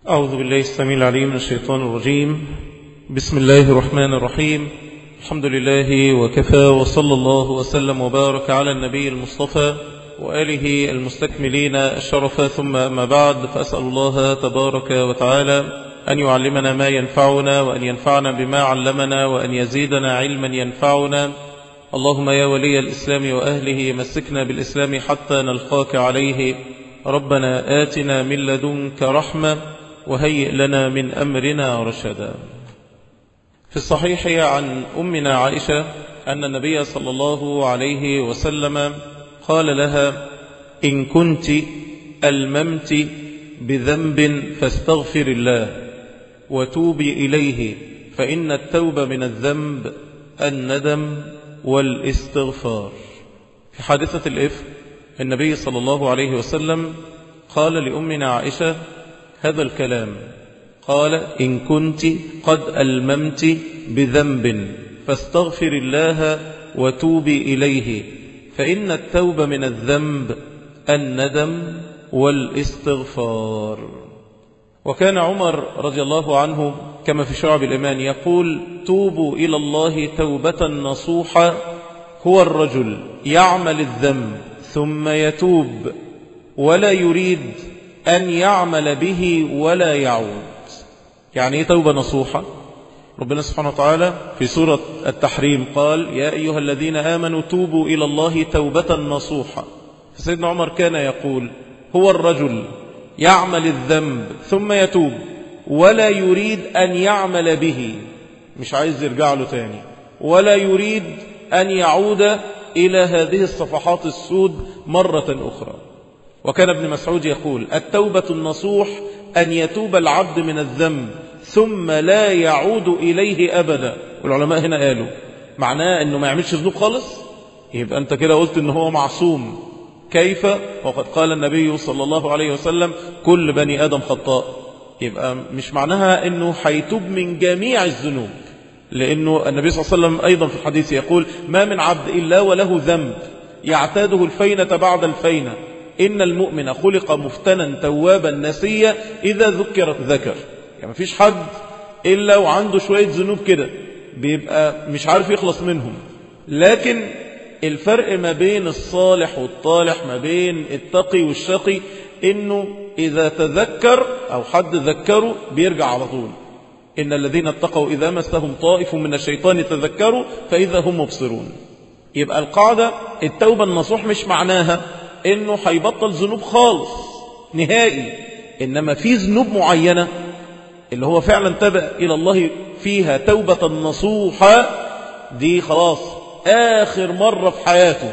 أعوذ بالله السميع العليم من الشيطان الرجيم بسم الله الرحمن الرحيم الحمد لله وكفى وصلى الله وسلم وبارك على النبي المصطفى وآله المستكملين الشرف ثم أما بعد فأسأل الله تبارك وتعالى أن يعلمنا ما ينفعنا وأن ينفعنا بما علمنا وأن يزيدنا علما ينفعنا اللهم يا ولي الإسلام وأهله مسكنا بالإسلام حتى نلقاك عليه ربنا آتنا من لدنك رحمة وهيئ لنا من أمرنا رشدا في الصحيح عن أمنا عائشة أن النبي صلى الله عليه وسلم قال لها إن كنت ألممت بذنب فاستغفر الله وتوبي إليه فإن التوبة من الذنب الندم والاستغفار في حادثة الإفك النبي صلى الله عليه وسلم قال لأمنا عائشة هذا الكلام قال إن كنت قد ألممت بذنب فاستغفر الله وتوبي إليه فإن التوبة من الذنب الندم والاستغفار وكان عمر رضي الله عنه كما في شعب الإيمان يقول توبوا إلى الله توبة نصوحة هو الرجل يعمل الذنب ثم يتوب ولا يريد أن يعمل به ولا يعود يعني ايه توبة نصوحة ربنا سبحانه وتعالى في سورة التحريم قال يا أيها الذين آمنوا توبوا إلى الله توبة نصوحة سيدنا عمر كان يقول هو الرجل يعمل الذنب ثم يتوب ولا يريد أن يعمل به مش عايز يرجع له تاني ولا يريد أن يعود إلى هذه الصفحات السود مرة أخرى وكان ابن مسعود يقول التوبة النصوح أن يتوب العبد من الذنب ثم لا يعود إليه أبدا والعلماء هنا قالوا معناه أنه ما يعملش ذنوب خالص يبقى أنت كده قلت أنه هو معصوم كيف وقد قال النبي صلى الله عليه وسلم كل بني آدم خطاء يبقى مش معناها أنه حيتوب من جميع الذنوب لأنه النبي صلى الله عليه وسلم أيضا في الحديث يقول ما من عبد إلا وله ذنب يعتاده الفينة بعد الفينة إن المؤمن خلق مفتنا توابا نسيا إذا ذكر ذكر يعني مفيش حد إلا وعنده شوية ذنوب كده بيبقى مش عارف يخلص منهم لكن الفرق ما بين الصالح والطالح ما بين التقي والشقي إنه إذا تذكر أو حد ذكره بيرجع على طول إن الذين اتقوا إذا مسهم طائف من الشيطان تذكروا فإذا هم مبصرون يبقى القاعدة التوبة النصوح مش معناها إنه هيبطل ذنوب خالص نهائي إنما في ذنوب معينة اللي هو فعلا تبع إلى الله فيها توبة نصوحة دي خلاص آخر مرة في حياته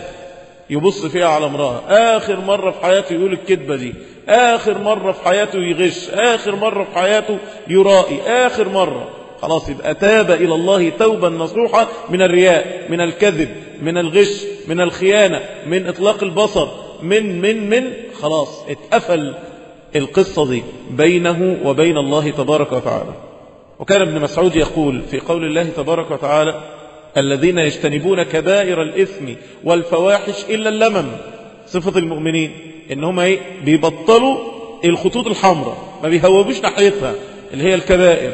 يبص فيها على امرأة آخر مرة في حياته يقول الكذبة دي آخر مرة في حياته يغش آخر مرة في حياته يرائي آخر مرة خلاص يبقى تاب إلى الله توبة نصوحة من الرياء من الكذب من الغش من الخيانة من إطلاق البصر من من من خلاص اتقفل القصة دي بينه وبين الله تبارك وتعالى وكان ابن مسعود يقول في قول الله تبارك وتعالى الذين يجتنبون كبائر الإثم والفواحش إلا اللمم صفة المؤمنين إنهم ايه بيبطلوا الخطوط الحمراء ما بيهوبوش ناحيتها اللي هي الكبائر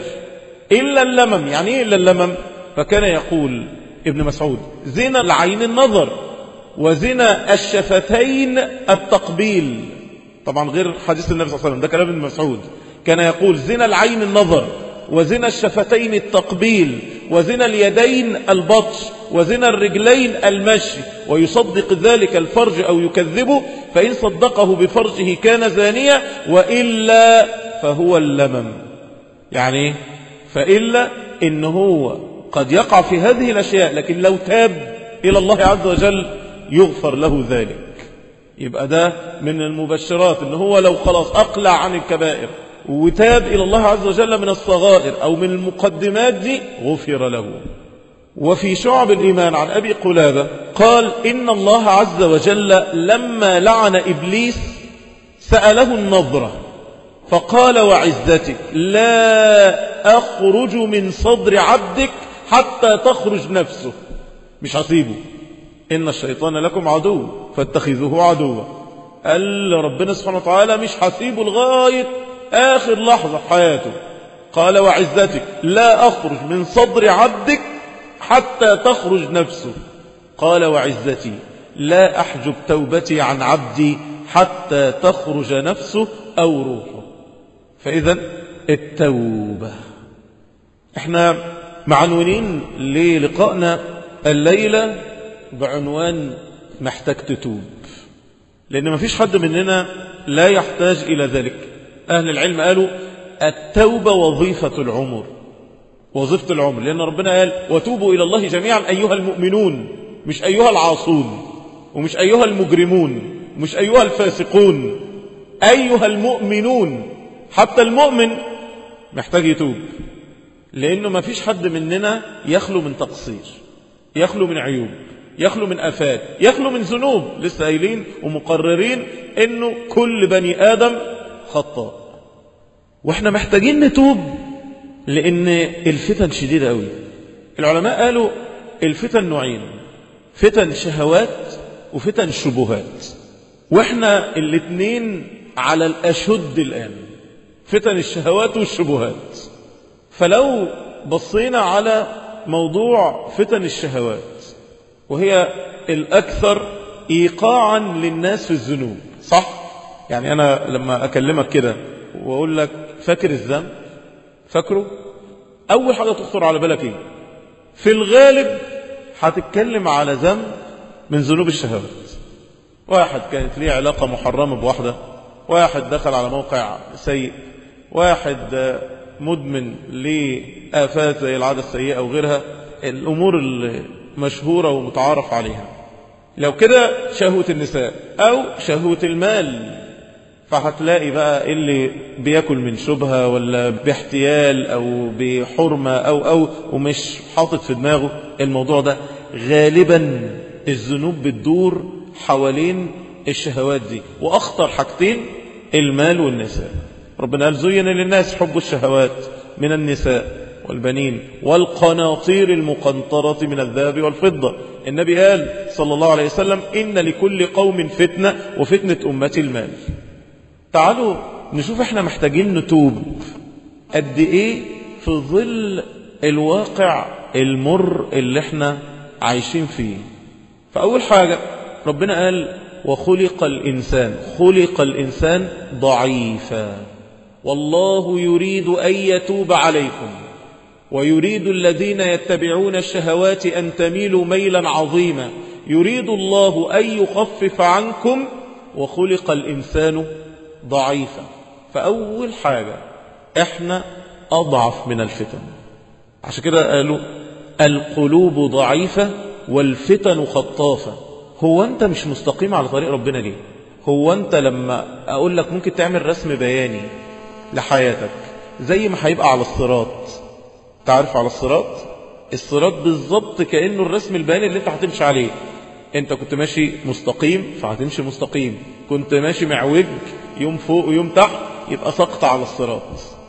إلا اللمم يعني إيه إلا اللمم فكان يقول ابن مسعود زنا العين النظر وزنا الشفتين التقبيل طبعا غير حديث النبي صلى الله عليه وسلم ده كلام ابن مسعود كان يقول زنا العين النظر وزنا الشفتين التقبيل وزنا اليدين البطش وزنا الرجلين المشي ويصدق ذلك الفرج أو يكذبه فإن صدقه بفرجه كان زانيا وإلا فهو اللمم يعني فإلا إن هو قد يقع في هذه الأشياء لكن لو تاب إلى الله عز وجل يغفر له ذلك يبقى ده من المبشرات ان هو لو خلاص اقلع عن الكبائر وتاب الى الله عز وجل من الصغائر او من المقدمات دي غفر له وفي شعب الايمان عن ابي قلابه قال ان الله عز وجل لما لعن ابليس ساله النظره فقال وعزتك لا اخرج من صدر عبدك حتى تخرج نفسه مش هسيبه إن الشيطان لكم عدو فاتخذوه عدوا قال ربنا سبحانه وتعالى مش هسيبه لغاية آخر لحظة في حياته قال وعزتك لا أخرج من صدر عبدك حتى تخرج نفسه قال وعزتي لا أحجب توبتي عن عبدي حتى تخرج نفسه أو روحه فإذا التوبة احنا معنونين للقائنا الليلة بعنوان محتاج تتوب لأن ما فيش حد مننا لا يحتاج إلى ذلك أهل العلم قالوا التوبة وظيفة العمر وظيفة العمر لأن ربنا قال وتوبوا إلى الله جميعا أيها المؤمنون مش أيها العاصون ومش أيها المجرمون مش أيها الفاسقون أيها المؤمنون حتى المؤمن محتاج يتوب لأنه ما فيش حد مننا يخلو من تقصير يخلو من عيوب يخلو من أفات يخلو من ذنوب لسه قايلين ومقررين أنه كل بني آدم خطاء واحنا محتاجين نتوب لأن الفتن شديدة قوي العلماء قالوا الفتن نوعين فتن شهوات وفتن شبهات واحنا الاثنين على الأشد الآن فتن الشهوات والشبهات فلو بصينا على موضوع فتن الشهوات وهي الأكثر إيقاعا للناس في الذنوب صح؟ يعني أنا لما أكلمك كده وأقول لك فاكر الذنب فاكره؟ أول حاجة تخطر على بالك إيه؟ في الغالب هتتكلم على ذنب من ذنوب الشهوات واحد كانت ليه علاقة محرمة بواحدة واحد دخل على موقع سيء واحد مدمن لآفات زي العادة السيئة أو غيرها الأمور المشهورة ومتعارف عليها لو كده شهوة النساء أو شهوة المال فهتلاقي بقى اللي بياكل من شبهة ولا باحتيال أو بحرمة أو أو ومش حاطط في دماغه الموضوع ده غالبا الذنوب بتدور حوالين الشهوات دي وأخطر حاجتين المال والنساء ربنا قال زين للناس حب الشهوات من النساء والبنين والقناطير المقنطرة من الذهب والفضة النبي قال صلى الله عليه وسلم إن لكل قوم فتنة وفتنة أمتي المال تعالوا نشوف احنا محتاجين نتوب قد ايه في ظل الواقع المر اللي احنا عايشين فيه فأول حاجة ربنا قال وخلق الإنسان خلق الإنسان ضعيفا والله يريد أن يتوب عليكم ويريد الذين يتبعون الشهوات أن تميلوا ميلا عظيما يريد الله أن يخفف عنكم وخلق الإنسان ضعيفا فأول حاجة احنا أضعف من الفتن عشان كده قالوا القلوب ضعيفة والفتن خطافة هو أنت مش مستقيم على طريق ربنا ليه هو أنت لما أقول لك ممكن تعمل رسم بياني لحياتك زي ما هيبقى على الصراط تعرف على الصراط الصراط بالظبط كأنه الرسم البياني اللي انت هتمشي عليه انت كنت ماشي مستقيم فهتمشي مستقيم كنت ماشي معوج يوم فوق ويوم تحت يبقى سقط على الصراط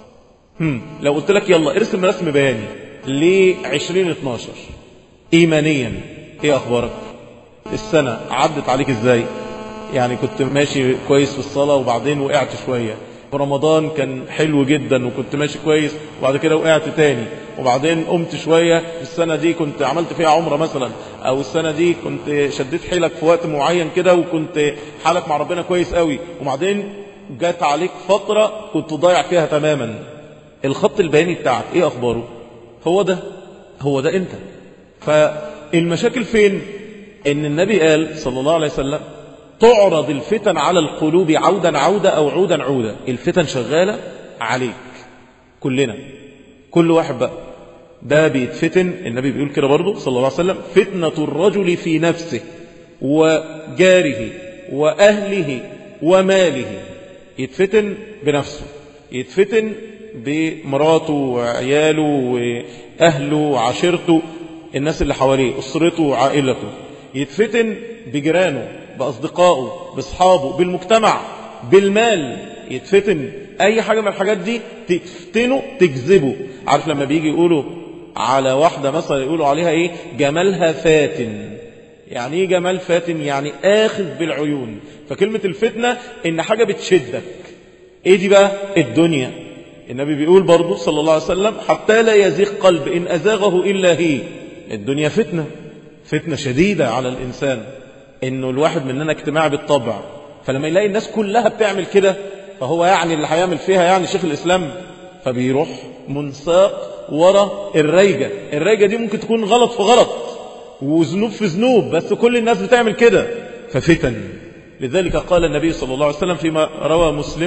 هم. لو قلت لك يلا ارسم رسم بياني ل 2012 ايمانيا ايه اخبارك السنة عدت عليك ازاي يعني كنت ماشي كويس في الصلاة وبعدين وقعت شوية رمضان كان حلو جدا وكنت ماشي كويس وبعد كده وقعت تاني وبعدين قمت شوية السنة دي كنت عملت فيها عمرة مثلا او السنة دي كنت شديت حيلك في وقت معين كده وكنت حالك مع ربنا كويس قوي وبعدين جات عليك فترة كنت ضايع فيها تماما الخط البياني بتاعك ايه اخباره هو ده هو ده انت فالمشاكل فين ان النبي قال صلى الله عليه وسلم تعرض الفتن على القلوب عودا عودا أو عودا عودا الفتن شغالة عليك كلنا كل واحد بقى ده بيتفتن النبي بيقول كده برضه صلى الله عليه وسلم فتنة الرجل في نفسه وجاره وأهله وماله يتفتن بنفسه يتفتن بمراته وعياله وأهله وعشيرته الناس اللي حواليه أسرته وعائلته يتفتن بجيرانه بأصدقائه بأصحابه بالمجتمع بالمال يتفتن أي حاجة من الحاجات دي تفتنه تجذبه عارف لما بيجي يقولوا على واحدة مثلا يقولوا عليها إيه جمالها فاتن يعني إيه جمال فاتن يعني آخذ بالعيون فكلمة الفتنة إن حاجة بتشدك ايه دي بقى الدنيا النبي بيقول برضو صلى الله عليه وسلم حتى لا يزيغ قلب إن أزاغه إلا هي الدنيا فتنة فتنة شديدة على الإنسان إنه الواحد مننا اجتماع بالطبع فلما يلاقي الناس كلها بتعمل كده فهو يعني اللي هيعمل فيها يعني شيخ الإسلام فبيروح منساق ورا الريجة الريجة دي ممكن تكون غلط في غلط وذنوب في ذنوب بس كل الناس بتعمل كده ففتن لذلك قال النبي صلى الله عليه وسلم فيما روى مسلم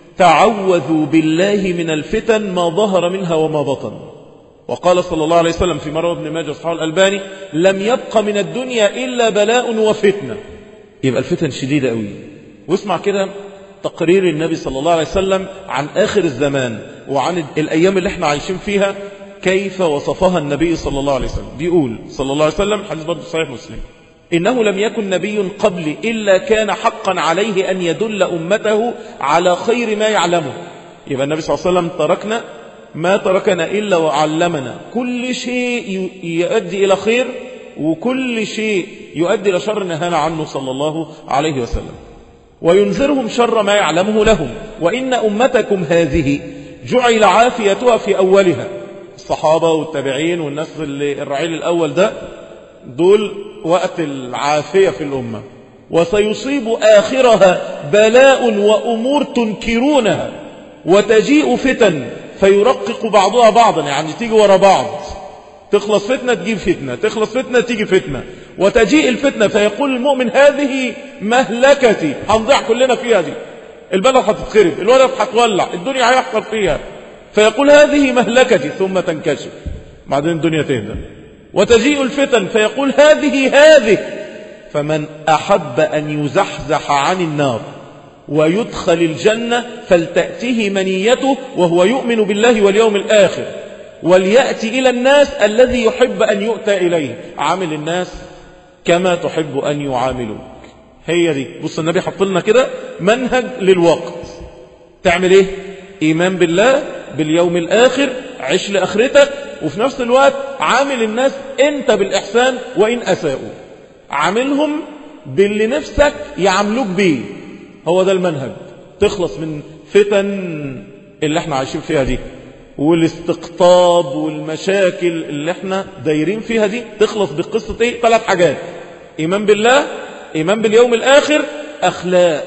تعوذوا بالله من الفتن ما ظهر منها وما بطن وقال صلى الله عليه وسلم في روى ابن ماجه صحابه الألباني لم يبق من الدنيا إلا بلاء وفتنة يبقى الفتن شديدة قوي واسمع كده تقرير النبي صلى الله عليه وسلم عن آخر الزمان وعن الأيام اللي احنا عايشين فيها كيف وصفها النبي صلى الله عليه وسلم بيقول صلى الله عليه وسلم حديث برضه صحيح مسلم إنه لم يكن نبي قبلي إلا كان حقا عليه أن يدل أمته على خير ما يعلمه يبقى النبي صلى الله عليه وسلم تركنا ما تركنا إلا وعلمنا كل شيء يؤدي إلى خير وكل شيء يؤدي إلى شر نهانا عنه صلى الله عليه وسلم وينذرهم شر ما يعلمه لهم وإن أمتكم هذه جعل عافيتها في أولها الصحابة والتابعين والناس اللي الرعيل الأول ده دول وقت العافية في الأمة وسيصيب آخرها بلاء وأمور تنكرونها وتجيء فتن فيرقق بعضها بعضا يعني تيجي ورا بعض تخلص فتنة تجيب فتنة تخلص فتنة تيجي فتنة وتجيء الفتنة فيقول المؤمن هذه مهلكتي هنضيع كلنا فيها دي البلد هتتخرب الولد هتولع الدنيا هيحصل فيها فيقول هذه مهلكتي ثم تنكشف بعدين الدنيا تهدى وتجيء الفتن فيقول هذه هذه فمن أحب أن يزحزح عن النار ويدخل الجنة فلتأته منيته وهو يؤمن بالله واليوم الآخر وليأتي إلى الناس الذي يحب أن يؤتى إليه عامل الناس كما تحب أن يعاملوك هي دي بص النبي حط لنا كده منهج للوقت تعمل ايه ايمان بالله باليوم الاخر عيش لاخرتك وفي نفس الوقت عامل الناس انت بالاحسان وان اساءوا عاملهم باللي نفسك يعاملوك بيه هو ده المنهج تخلص من فتن اللي احنا عايشين فيها دي والاستقطاب والمشاكل اللي احنا دايرين فيها دي تخلص بقصة ايه ثلاث حاجات ايمان بالله ايمان باليوم الاخر اخلاق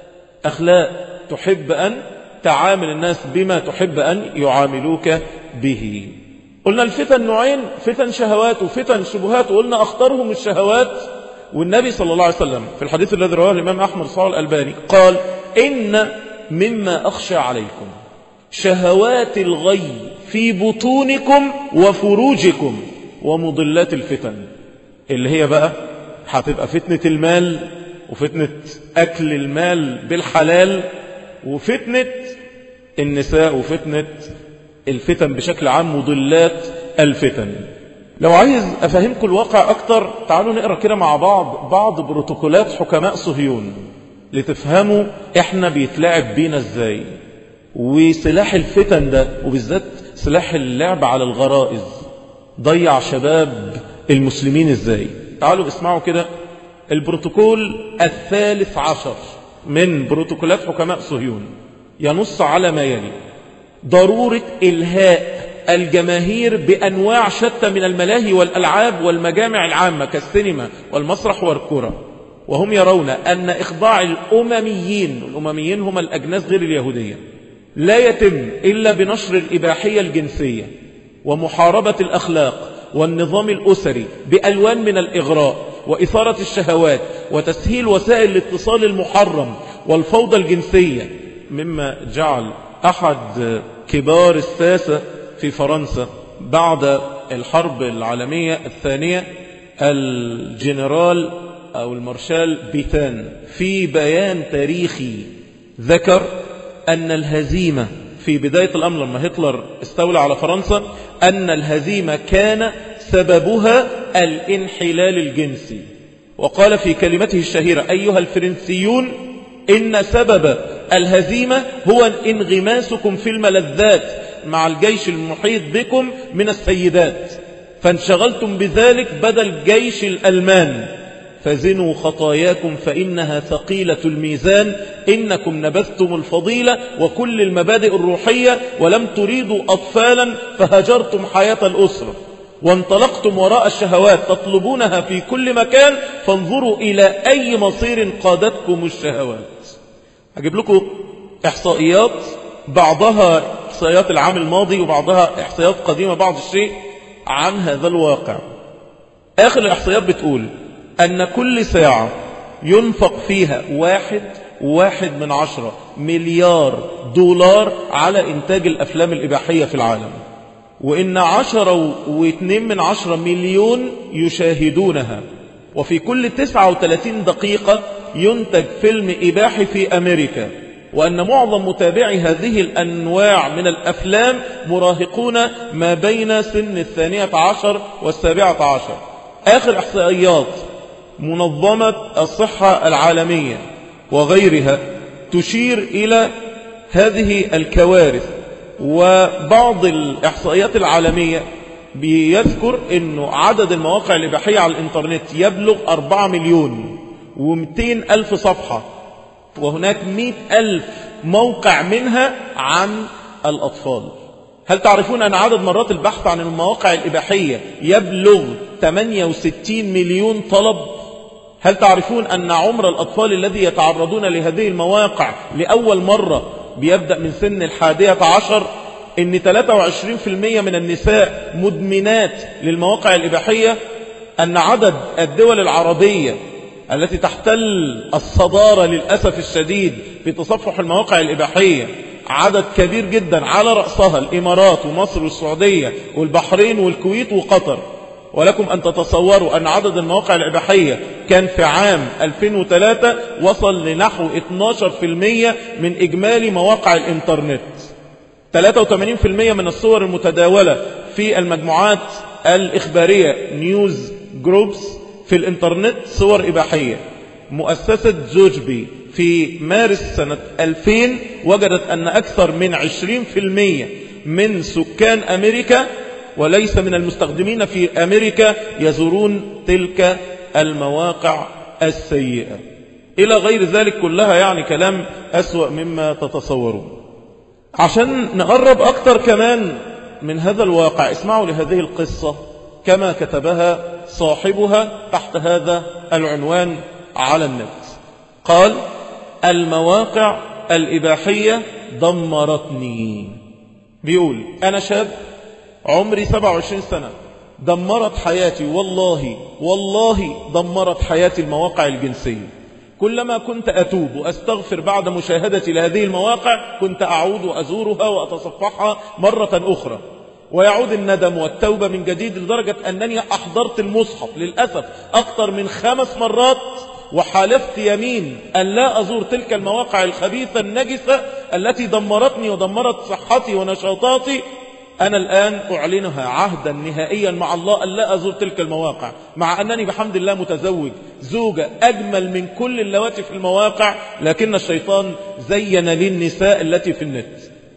اخلاق تحب ان تعامل الناس بما تحب ان يعاملوك به قلنا الفتن نوعين فتن شهوات وفتن شبهات وقلنا اخطرهم الشهوات والنبي صلى الله عليه وسلم في الحديث الذي رواه الامام احمد صلى الالباني قال ان مما اخشى عليكم شهوات الغي في بطونكم وفروجكم ومضلات الفتن اللي هي بقى هتبقى فتنة المال وفتنة أكل المال بالحلال وفتنة النساء وفتنة الفتن بشكل عام مضلات الفتن لو عايز أفهمكم الواقع أكتر تعالوا نقرأ كده مع بعض بعض بروتوكولات حكماء صهيون لتفهموا احنا بيتلعب بينا ازاي وسلاح الفتن ده وبالذات سلاح اللعب على الغرائز ضيع شباب المسلمين ازاي تعالوا اسمعوا كده البروتوكول الثالث عشر من بروتوكولات حكماء صهيون ينص على ما يلي ضرورة إلهاء الجماهير بأنواع شتى من الملاهي والألعاب والمجامع العامة كالسينما والمسرح والكرة وهم يرون أن إخضاع الأمميين الأمميين هم الأجناس غير اليهودية لا يتم إلا بنشر الإباحية الجنسية ومحاربة الأخلاق والنظام الأسري بألوان من الإغراء وإثارة الشهوات وتسهيل وسائل الاتصال المحرم والفوضى الجنسية مما جعل أحد كبار الساسة في فرنسا بعد الحرب العالمية الثانية الجنرال أو المارشال بيتان في بيان تاريخي ذكر أن الهزيمة في بداية الأمر لما هتلر استولى على فرنسا أن الهزيمة كان سببها الانحلال الجنسي وقال في كلمته الشهيرة أيها الفرنسيون إن سبب الهزيمة هو انغماسكم في الملذات مع الجيش المحيط بكم من السيدات فانشغلتم بذلك بدل جيش الألمان فزنوا خطاياكم فإنها ثقيلة الميزان إنكم نبذتم الفضيلة وكل المبادئ الروحية ولم تريدوا أطفالا فهجرتم حياة الأسرة وانطلقتم وراء الشهوات تطلبونها في كل مكان فانظروا إلى أي مصير قادتكم الشهوات أجيب لكم إحصائيات بعضها إحصائيات العام الماضي وبعضها إحصائيات قديمة بعض الشيء عن هذا الواقع آخر الإحصائيات بتقول أن كل ساعة ينفق فيها واحد واحد من عشرة مليار دولار على إنتاج الأفلام الإباحية في العالم وإن عشرة واثنين من عشرة مليون يشاهدونها وفي كل تسعة وثلاثين دقيقة ينتج فيلم إباحي في أمريكا وأن معظم متابعي هذه الأنواع من الأفلام مراهقون ما بين سن الثانية عشر والسابعة عشر آخر إحصائيات منظمة الصحة العالمية وغيرها تشير إلى هذه الكوارث وبعض الإحصائيات العالمية بيذكر أنه عدد المواقع الإباحية على الإنترنت يبلغ 4 مليون و200 ألف صفحة وهناك 100 ألف موقع منها عن الأطفال هل تعرفون أن عدد مرات البحث عن المواقع الإباحية يبلغ 68 مليون طلب هل تعرفون أن عمر الأطفال الذي يتعرضون لهذه المواقع لأول مرة بيبدأ من سن الحادية عشر ان 23% من النساء مدمنات للمواقع الإباحية أن عدد الدول العربية التي تحتل الصدارة للأسف الشديد في تصفح المواقع الإباحية عدد كبير جدا على رأسها الإمارات ومصر والسعودية والبحرين والكويت وقطر ولكم أن تتصوروا أن عدد المواقع الإباحية كان في عام 2003 وصل لنحو 12% من إجمالي مواقع الإنترنت 83% من الصور المتداولة في المجموعات الإخبارية نيوز جروبس في الإنترنت صور إباحية مؤسسة زوجبي في مارس سنة 2000 وجدت أن أكثر من 20% من سكان أمريكا وليس من المستخدمين في أمريكا يزورون تلك المواقع السيئة إلى غير ذلك كلها يعني كلام أسوأ مما تتصورون عشان نقرب أكتر كمان من هذا الواقع اسمعوا لهذه القصة كما كتبها صاحبها تحت هذا العنوان على النت قال المواقع الإباحية دمرتني بيقول أنا شاب عمري 27 سنة دمرت حياتي والله والله دمرت حياتي المواقع الجنسية كلما كنت أتوب وأستغفر بعد مشاهدتي لهذه المواقع كنت أعود وأزورها وأتصفحها مرة أخرى ويعود الندم والتوبة من جديد لدرجة أنني أحضرت المصحف للأسف أكثر من خمس مرات وحالفت يمين أن لا أزور تلك المواقع الخبيثة النجسة التي دمرتني ودمرت صحتي ونشاطاتي أنا الآن أعلنها عهدا نهائيا مع الله أن لا أزور تلك المواقع مع أنني بحمد الله متزوج زوجة أجمل من كل اللواتي في المواقع لكن الشيطان زين لي النساء التي في النت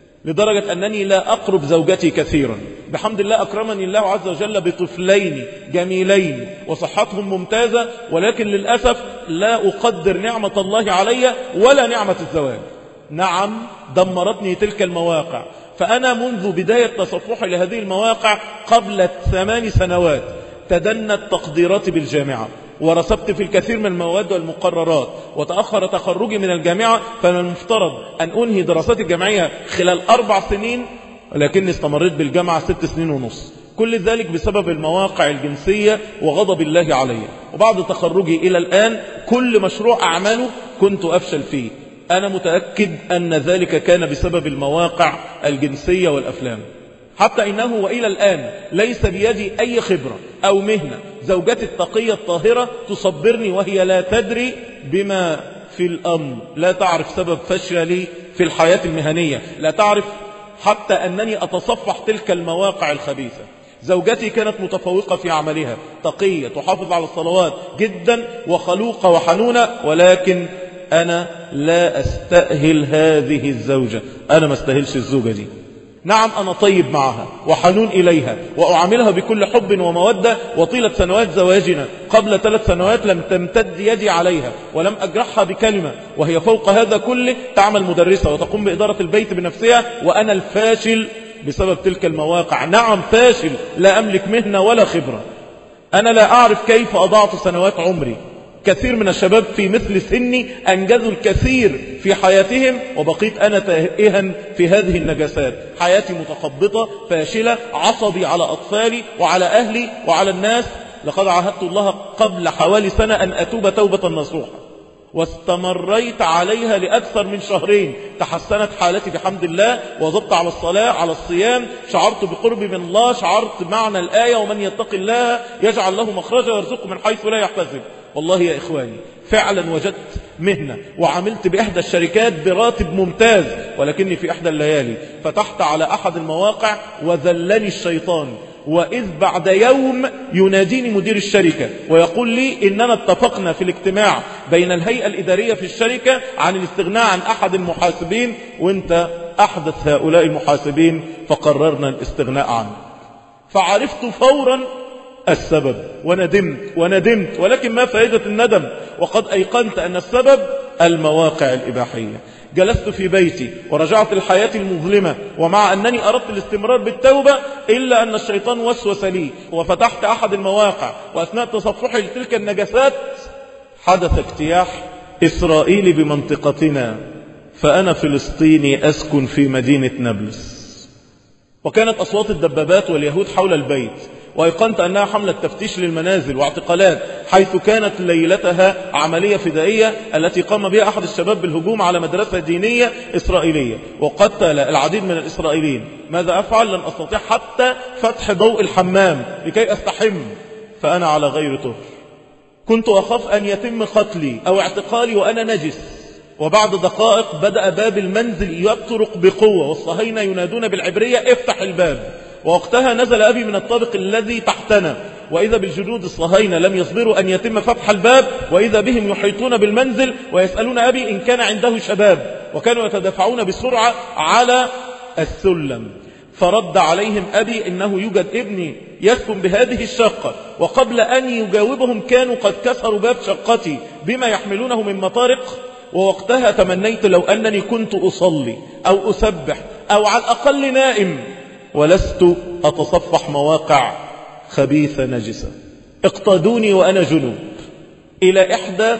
لدرجة أنني لا أقرب زوجتي كثيرا بحمد الله أكرمني الله عز وجل بطفلين جميلين وصحتهم ممتازة ولكن للأسف لا أقدر نعمة الله علي ولا نعمة الزواج نعم دمرتني تلك المواقع فأنا منذ بداية تصفحي لهذه المواقع قبل ثمان سنوات تدنت تقديراتي بالجامعة ورسبت في الكثير من المواد والمقررات وتأخر تخرجي من الجامعة فمن المفترض أن أنهي دراساتي الجامعية خلال أربع سنين ولكني استمريت بالجامعة ست سنين ونص كل ذلك بسبب المواقع الجنسية وغضب الله علي وبعد تخرجي إلى الآن كل مشروع أعمله كنت أفشل فيه أنا متأكد أن ذلك كان بسبب المواقع الجنسية والأفلام حتى إنه وإلى الآن ليس بيدي أي خبرة أو مهنة زوجتي التقية الطاهرة تصبرني وهي لا تدري بما في الأمر لا تعرف سبب فشلي في الحياة المهنية لا تعرف حتى أنني أتصفح تلك المواقع الخبيثة زوجتي كانت متفوقة في عملها تقية تحافظ على الصلوات جدا وخلوقة وحنونة ولكن أنا لا أستأهل هذه الزوجة أنا ما استأهلش الزوجة دي نعم أنا طيب معها وحنون إليها وأعاملها بكل حب ومودة وطيلة سنوات زواجنا قبل ثلاث سنوات لم تمتد يدي عليها ولم أجرحها بكلمة وهي فوق هذا كله تعمل مدرسة وتقوم بإدارة البيت بنفسها وأنا الفاشل بسبب تلك المواقع نعم فاشل لا أملك مهنة ولا خبرة أنا لا أعرف كيف أضعت سنوات عمري كثير من الشباب في مثل سني أنجزوا الكثير في حياتهم وبقيت أنا تائها في هذه النجاسات حياتي متخبطة فاشلة عصبي على أطفالي وعلى أهلي وعلى الناس لقد عهدت الله قبل حوالي سنة أن أتوب توبة نصوحة واستمريت عليها لأكثر من شهرين تحسنت حالتي بحمد الله وضبط على الصلاة على الصيام شعرت بقربي من الله شعرت معنى الآية ومن يتق الله يجعل له مخرجا ويرزقه من حيث لا يحتسب والله يا إخواني فعلا وجدت مهنة وعملت بإحدى الشركات براتب ممتاز ولكني في إحدى الليالي فتحت على أحد المواقع وذلني الشيطان وإذ بعد يوم يناديني مدير الشركة ويقول لي إننا اتفقنا في الاجتماع بين الهيئة الإدارية في الشركة عن الاستغناء عن أحد المحاسبين وانت أحدث هؤلاء المحاسبين فقررنا الاستغناء عنه فعرفت فورا السبب وندمت وندمت ولكن ما فائدة الندم وقد أيقنت أن السبب المواقع الإباحية جلست في بيتي ورجعت الحياة المظلمة ومع أنني أردت الاستمرار بالتوبة إلا أن الشيطان وسوس لي وفتحت أحد المواقع وأثناء تصفحي لتلك النجسات حدث اجتياح إسرائيلي بمنطقتنا فأنا فلسطيني أسكن في مدينة نابلس وكانت أصوات الدبابات واليهود حول البيت وأيقنت أنها حملة تفتيش للمنازل واعتقالات حيث كانت ليلتها عملية فدائية التي قام بها أحد الشباب بالهجوم على مدرسة دينية إسرائيلية وقتل العديد من الإسرائيليين ماذا أفعل لن أستطيع حتى فتح ضوء الحمام لكي أستحم فأنا على غير طهر كنت أخاف أن يتم قتلي أو اعتقالي وأنا نجس وبعد دقائق بدأ باب المنزل يطرق بقوة والصهاينة ينادون بالعبرية افتح الباب ووقتها نزل أبي من الطابق الذي تحتنا وإذا بالجنود الصهاينة لم يصبروا أن يتم فتح الباب وإذا بهم يحيطون بالمنزل ويسألون أبي إن كان عنده شباب وكانوا يتدافعون بسرعة على السلم فرد عليهم أبي إنه يوجد ابني يسكن بهذه الشقة وقبل أن يجاوبهم كانوا قد كسروا باب شقتي بما يحملونه من مطارق ووقتها تمنيت لو أنني كنت أصلي أو أسبح أو على الأقل نائم ولست أتصفح مواقع خبيثة نجسة اقتدوني وأنا جنوب إلى إحدى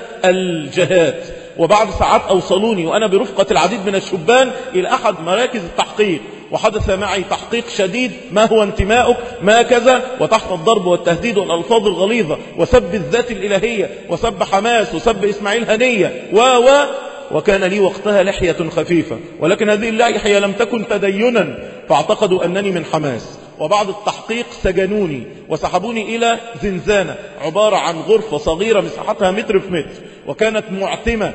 الجهات وبعد ساعات أوصلوني وأنا برفقة العديد من الشبان إلى أحد مراكز التحقيق وحدث معي تحقيق شديد ما هو انتماؤك ما كذا وتحت الضرب والتهديد والألفاظ الغليظة وسب الذات الإلهية وسب حماس وسب إسماعيل هنية و و وكان لي وقتها لحية خفيفة ولكن هذه اللحية لم تكن تدينا فاعتقدوا أنني من حماس وبعد التحقيق سجنوني وسحبوني إلى زنزانة عبارة عن غرفة صغيرة مساحتها متر في متر وكانت معتمة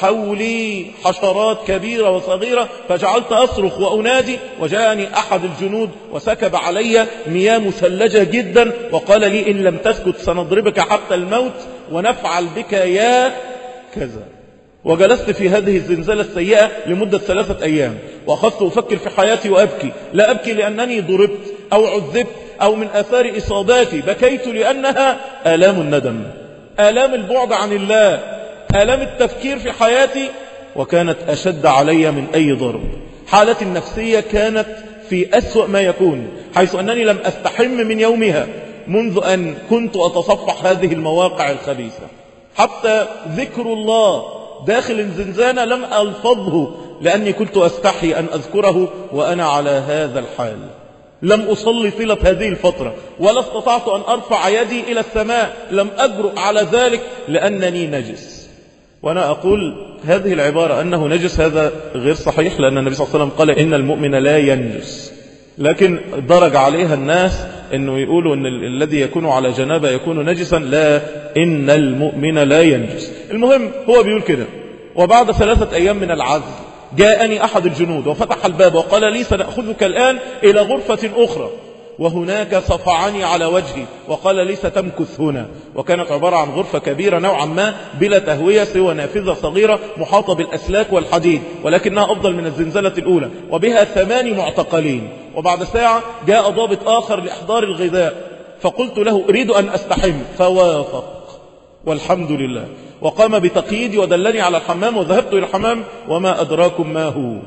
وحولي حشرات كبيرة وصغيرة فجعلت أصرخ وأنادي وجاءني أحد الجنود وسكب علي مياه مثلجة جدا وقال لي إن لم تسكت سنضربك حتى الموت ونفعل بك يا كذا وجلست في هذه الزنزلة السيئة لمدة ثلاثة أيام وأخذت أفكر في حياتي وأبكي لا أبكي لأنني ضربت أو عذبت أو من أثار إصاباتي بكيت لأنها آلام الندم آلام البعد عن الله آلام التفكير في حياتي وكانت أشد علي من أي ضرب حالتي النفسية كانت في أسوأ ما يكون حيث أنني لم أستحم من يومها منذ أن كنت أتصفح هذه المواقع الخبيثة حتى ذكر الله داخل الزنزانة لم ألفظه لأني كنت أستحي أن أذكره وأنا على هذا الحال لم أصلي طيلة هذه الفترة ولا استطعت أن أرفع يدي إلى السماء لم أجرؤ على ذلك لأنني نجس وأنا أقول هذه العبارة أنه نجس هذا غير صحيح لأن النبي صلى الله عليه وسلم قال إن المؤمن لا ينجس لكن درج عليها الناس انه يقولوا ان الذي يكون على جنابه يكون نجسا لا ان المؤمن لا ينجس المهم هو بيقول كده وبعد ثلاثة ايام من العزل جاءني احد الجنود وفتح الباب وقال لي سنأخذك الان الى غرفة اخرى وهناك صفعني على وجهي وقال لي ستمكث هنا وكانت عبارة عن غرفة كبيرة نوعا ما بلا تهوية سوى نافذة صغيرة محاطة بالأسلاك والحديد ولكنها أفضل من الزنزلة الأولى وبها ثمان معتقلين وبعد ساعة جاء ضابط آخر لإحضار الغذاء فقلت له أريد أن أستحم فوافق والحمد لله وقام بتقييدي ودلني على الحمام وذهبت إلى الحمام وما أدراكم ما هو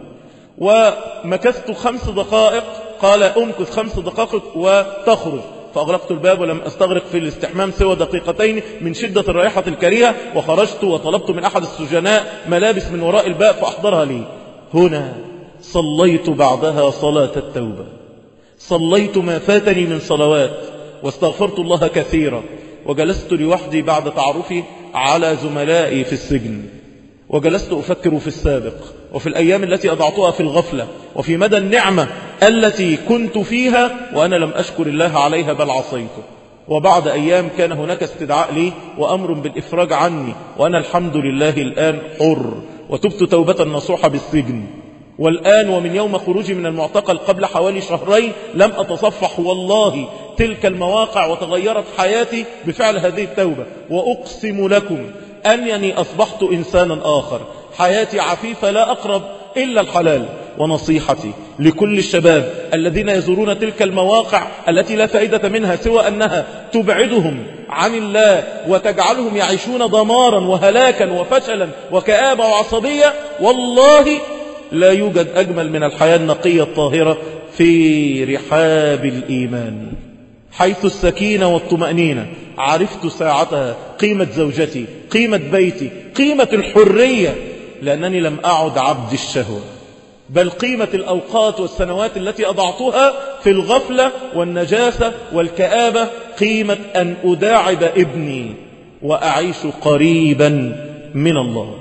ومكثت خمس دقائق قال أمكث خمس دقائق وتخرج فأغلقت الباب ولم أستغرق في الاستحمام سوى دقيقتين من شدة الرائحة الكريهة وخرجت وطلبت من أحد السجناء ملابس من وراء الباب فأحضرها لي هنا صليت بعدها صلاة التوبة صليت ما فاتني من صلوات واستغفرت الله كثيرا وجلست لوحدي بعد تعرفي على زملائي في السجن وجلست أفكر في السابق وفي الأيام التي أضعتها في الغفلة وفي مدى النعمة التي كنت فيها وأنا لم أشكر الله عليها بل عصيته وبعد أيام كان هناك استدعاء لي وأمر بالإفراج عني وأنا الحمد لله الآن حر وتبت توبة نصوحة بالسجن والآن ومن يوم خروجي من المعتقل قبل حوالي شهرين لم أتصفح والله تلك المواقع وتغيرت حياتي بفعل هذه التوبة وأقسم لكم أنني أصبحت إنسانا آخر حياتي عفيفة لا أقرب إلا الحلال ونصيحتي لكل الشباب الذين يزورون تلك المواقع التي لا فائدة منها سوى أنها تبعدهم عن الله وتجعلهم يعيشون دمارا وهلاكا وفشلا وكآبة وعصبية والله لا يوجد أجمل من الحياة النقية الطاهرة في رحاب الإيمان حيث السكينة والطمأنينة عرفت ساعتها قيمة زوجتي قيمة بيتي قيمة الحرية لأنني لم أعد عبد الشهوة بل قيمة الأوقات والسنوات التي أضعتها في الغفلة والنجاسة والكآبة قيمة أن أداعب ابني وأعيش قريبا من الله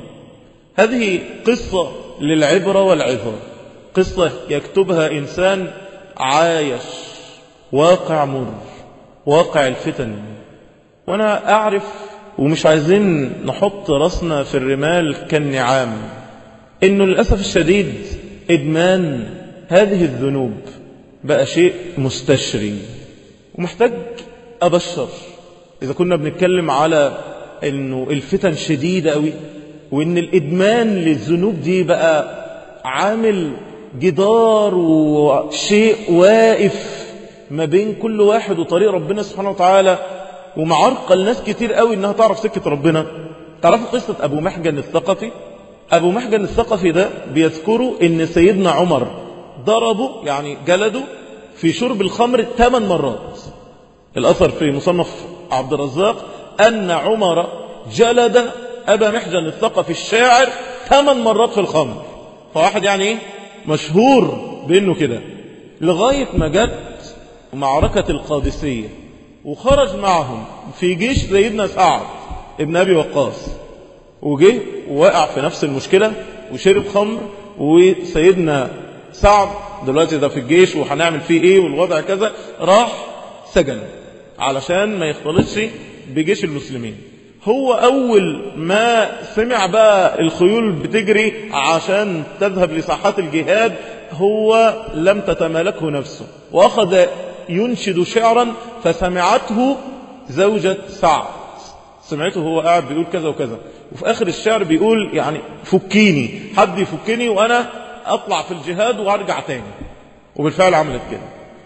هذه قصة للعبرة والعظة قصة يكتبها إنسان عايش واقع مر واقع الفتن وأنا أعرف ومش عايزين نحط راسنا في الرمال كالنعام إنه للأسف الشديد إدمان هذه الذنوب بقى شيء مستشري ومحتاج أبشر إذا كنا بنتكلم على إنه الفتن شديدة قوي وإن الإدمان للذنوب دي بقى عامل جدار وشيء واقف ما بين كل واحد وطريق ربنا سبحانه وتعالى ومعرقل ناس كتير قوي انها تعرف سكة ربنا تعرفوا قصة ابو محجن الثقفي ابو محجن الثقفي ده بيذكروا ان سيدنا عمر ضربه يعني جلده في شرب الخمر ثمان مرات الاثر في مصنف عبد الرزاق ان عمر جلد ابا محجن الثقفي الشاعر ثمان مرات في الخمر فواحد يعني ايه مشهور بانه كده لغاية ما جت معركة القادسية وخرج معهم في جيش سيدنا سعد ابن أبي وقاص وجه ووقع في نفس المشكلة وشرب خمر وسيدنا سعد دلوقتي ده في الجيش وهنعمل فيه ايه والوضع كذا راح سجن علشان ما يختلطش بجيش المسلمين هو أول ما سمع بقى الخيول بتجري عشان تذهب لساحات الجهاد هو لم تتمالكه نفسه وأخذ ينشد شعرا فسمعته زوجة سعد سمعته هو قاعد بيقول كذا وكذا وفي آخر الشعر بيقول يعني فكيني حد يفكني وأنا أطلع في الجهاد وأرجع تاني وبالفعل عملت كده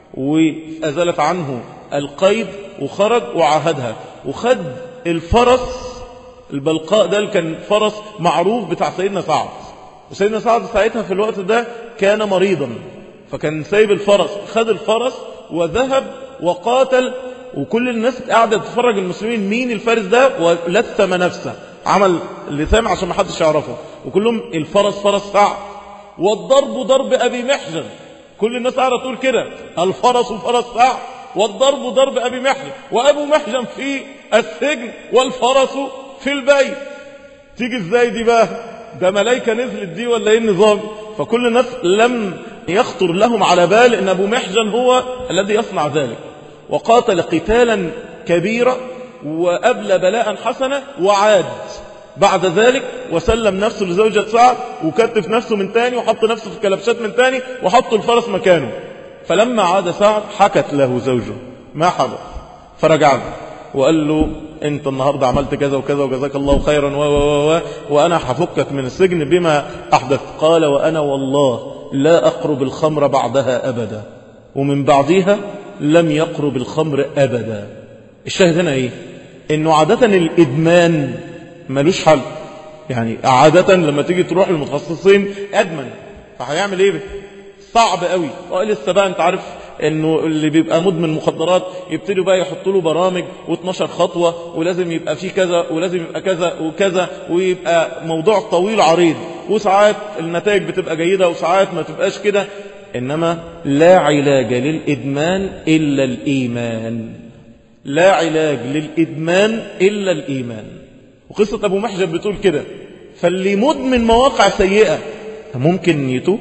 وأزالت عنه القيد وخرج وعاهدها وخد الفرس البلقاء ده اللي كان فرس معروف بتاع سيدنا سعد وسيدنا سعد ساعتها في الوقت ده كان مريضا فكان سايب الفرس خد الفرس وذهب وقاتل وكل الناس قاعدة تتفرج المسلمين مين الفارس ده ولثم نفسه عمل اللثام عشان ما حدش يعرفه وكلهم الفرس فرس سعد والضرب ضرب أبي محجن كل الناس قاعدة تقول كده الفرس فرس سعد والضرب ضرب أبي محجن وأبو محجن في السجن والفرس في البيت تيجي ازاي دي بقى ده ملايكة نزلت دي ولا ايه النظام فكل الناس لم يخطر لهم على بال ان ابو محجن هو الذي يصنع ذلك وقاتل قتالا كبيرا وأبلى بلاء حسنا وعاد بعد ذلك وسلم نفسه لزوجة سعد وكتف نفسه من تاني وحط نفسه في كلبشات من تاني وحط الفرس مكانه فلما عاد سعد حكت له زوجه ما حدث فرجع له وقال له انت النهاردة عملت كذا وكذا وجزاك الله خيرا و و و وانا هفكك من السجن بما احدث قال وانا والله لا اقرب الخمر بعدها ابدا ومن بعدها لم يقرب الخمر ابدا الشاهد هنا ايه انه عادة الادمان ملوش حل يعني عادة لما تيجي تروح للمتخصصين ادمن فهيعمل ايه صعب قوي لسه بقى انت عارف انه اللي بيبقى مدمن مخدرات يبتدوا بقى يحطوا له برامج و12 خطوة ولازم يبقى فيه كذا ولازم يبقى كذا وكذا ويبقى موضوع طويل عريض وساعات النتائج بتبقى جيدة وساعات ما تبقاش كده انما لا علاج للادمان الا الايمان لا علاج للادمان الا الايمان وقصة ابو محجب بتقول كده فاللي مدمن مواقع سيئة ممكن يتوب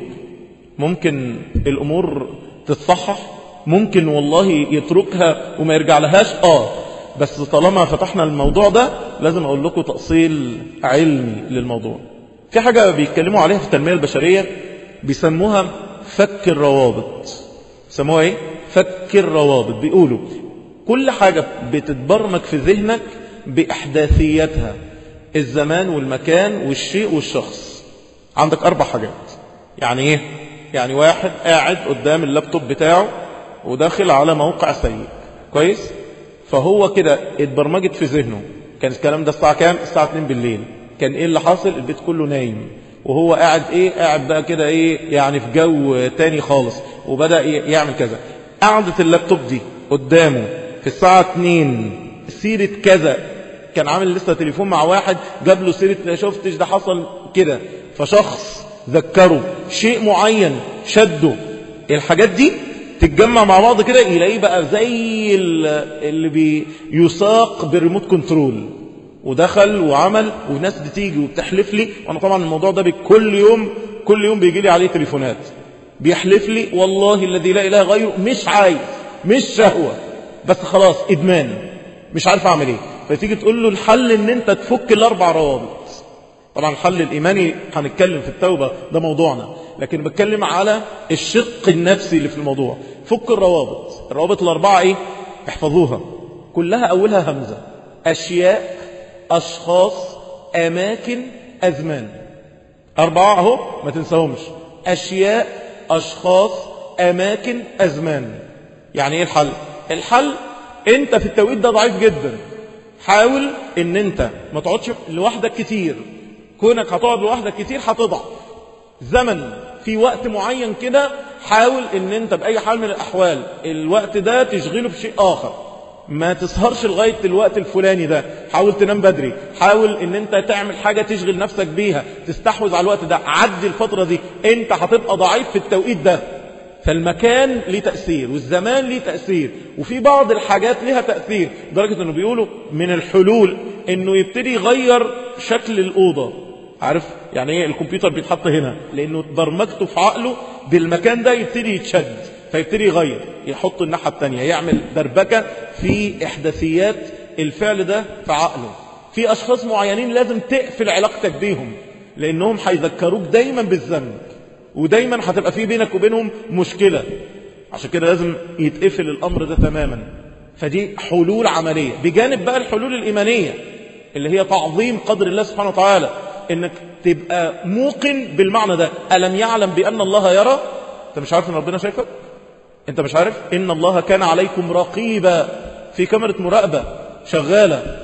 ممكن الامور تتصحح ممكن والله يتركها وما يرجع لهاش اه بس طالما فتحنا الموضوع ده لازم اقول لكم تأصيل علمي للموضوع في حاجة بيتكلموا عليها في التنمية البشرية بيسموها فك الروابط بيسموها ايه فك الروابط بيقولوا كل حاجة بتتبرمج في ذهنك بإحداثيتها الزمان والمكان والشيء والشخص عندك أربع حاجات يعني ايه يعني واحد قاعد قدام اللابتوب بتاعه وداخل على موقع سيء كويس فهو كده اتبرمجت في ذهنه كان الكلام ده الساعة كام الساعة 2 بالليل كان ايه اللي حاصل البيت كله نايم وهو قاعد ايه قاعد بقى كده ايه يعني في جو تاني خالص وبدأ يعمل كذا قعدة اللابتوب دي قدامه في الساعة 2 سيرة كذا كان عامل لسه تليفون مع واحد جاب له سيرة لا شفتش ده حصل كده فشخص ذكره شيء معين شده الحاجات دي تتجمع مع بعض كده يلاقيه بقى زي اللي بيساق بالريموت كنترول ودخل وعمل وناس بتيجي وبتحلف لي وانا طبعا الموضوع ده كل يوم كل يوم بيجي لي عليه تليفونات بيحلف لي والله الذي لا اله غيره مش عايز مش شهوة بس خلاص ادمان مش عارف اعمل ايه فتيجي تقول له الحل ان انت تفك الاربع روابط طبعا الحل الإيماني هنتكلم في التوبة ده موضوعنا لكن بتكلم على الشق النفسي اللي في الموضوع فك الروابط الروابط الأربعة إيه احفظوها كلها أولها همزة أشياء أشخاص أماكن أزمان أربعة أهو ما تنساهمش أشياء أشخاص أماكن أزمان يعني إيه الحل الحل أنت في التوقيت ده ضعيف جدا حاول ان انت ما تقعدش لوحدك كتير كونك هتقعد لوحدك كتير هتضعف زمن في وقت معين كده حاول ان انت باي حال من الاحوال الوقت ده تشغله بشيء اخر ما تسهرش لغاية الوقت الفلاني ده حاول تنام بدري حاول ان انت تعمل حاجة تشغل نفسك بيها تستحوذ على الوقت ده عدي الفترة دي انت هتبقى ضعيف في التوقيت ده فالمكان ليه تأثير والزمان ليه تأثير وفي بعض الحاجات لها تأثير لدرجة انه بيقولوا من الحلول انه يبتدي يغير شكل الأوضة عارف يعني ايه الكمبيوتر بيتحط هنا لانه برمجته في عقله بالمكان ده يبتدي يتشد فيبتدي يغير يحط الناحية التانية يعمل دربكة في احداثيات الفعل ده في عقله في اشخاص معينين لازم تقفل علاقتك بيهم لانهم هيذكروك دايما بالذنب ودايما هتبقى في بينك وبينهم مشكلة عشان كده لازم يتقفل الامر ده تماما فدي حلول عملية بجانب بقى الحلول الايمانية اللي هي تعظيم قدر الله سبحانه وتعالى انك تبقى موقن بالمعنى ده ألم يعلم بأن الله يرى انت مش عارف ان ربنا شايفك انت مش عارف ان الله كان عليكم رقيبا في كاميرا مراقبة شغالة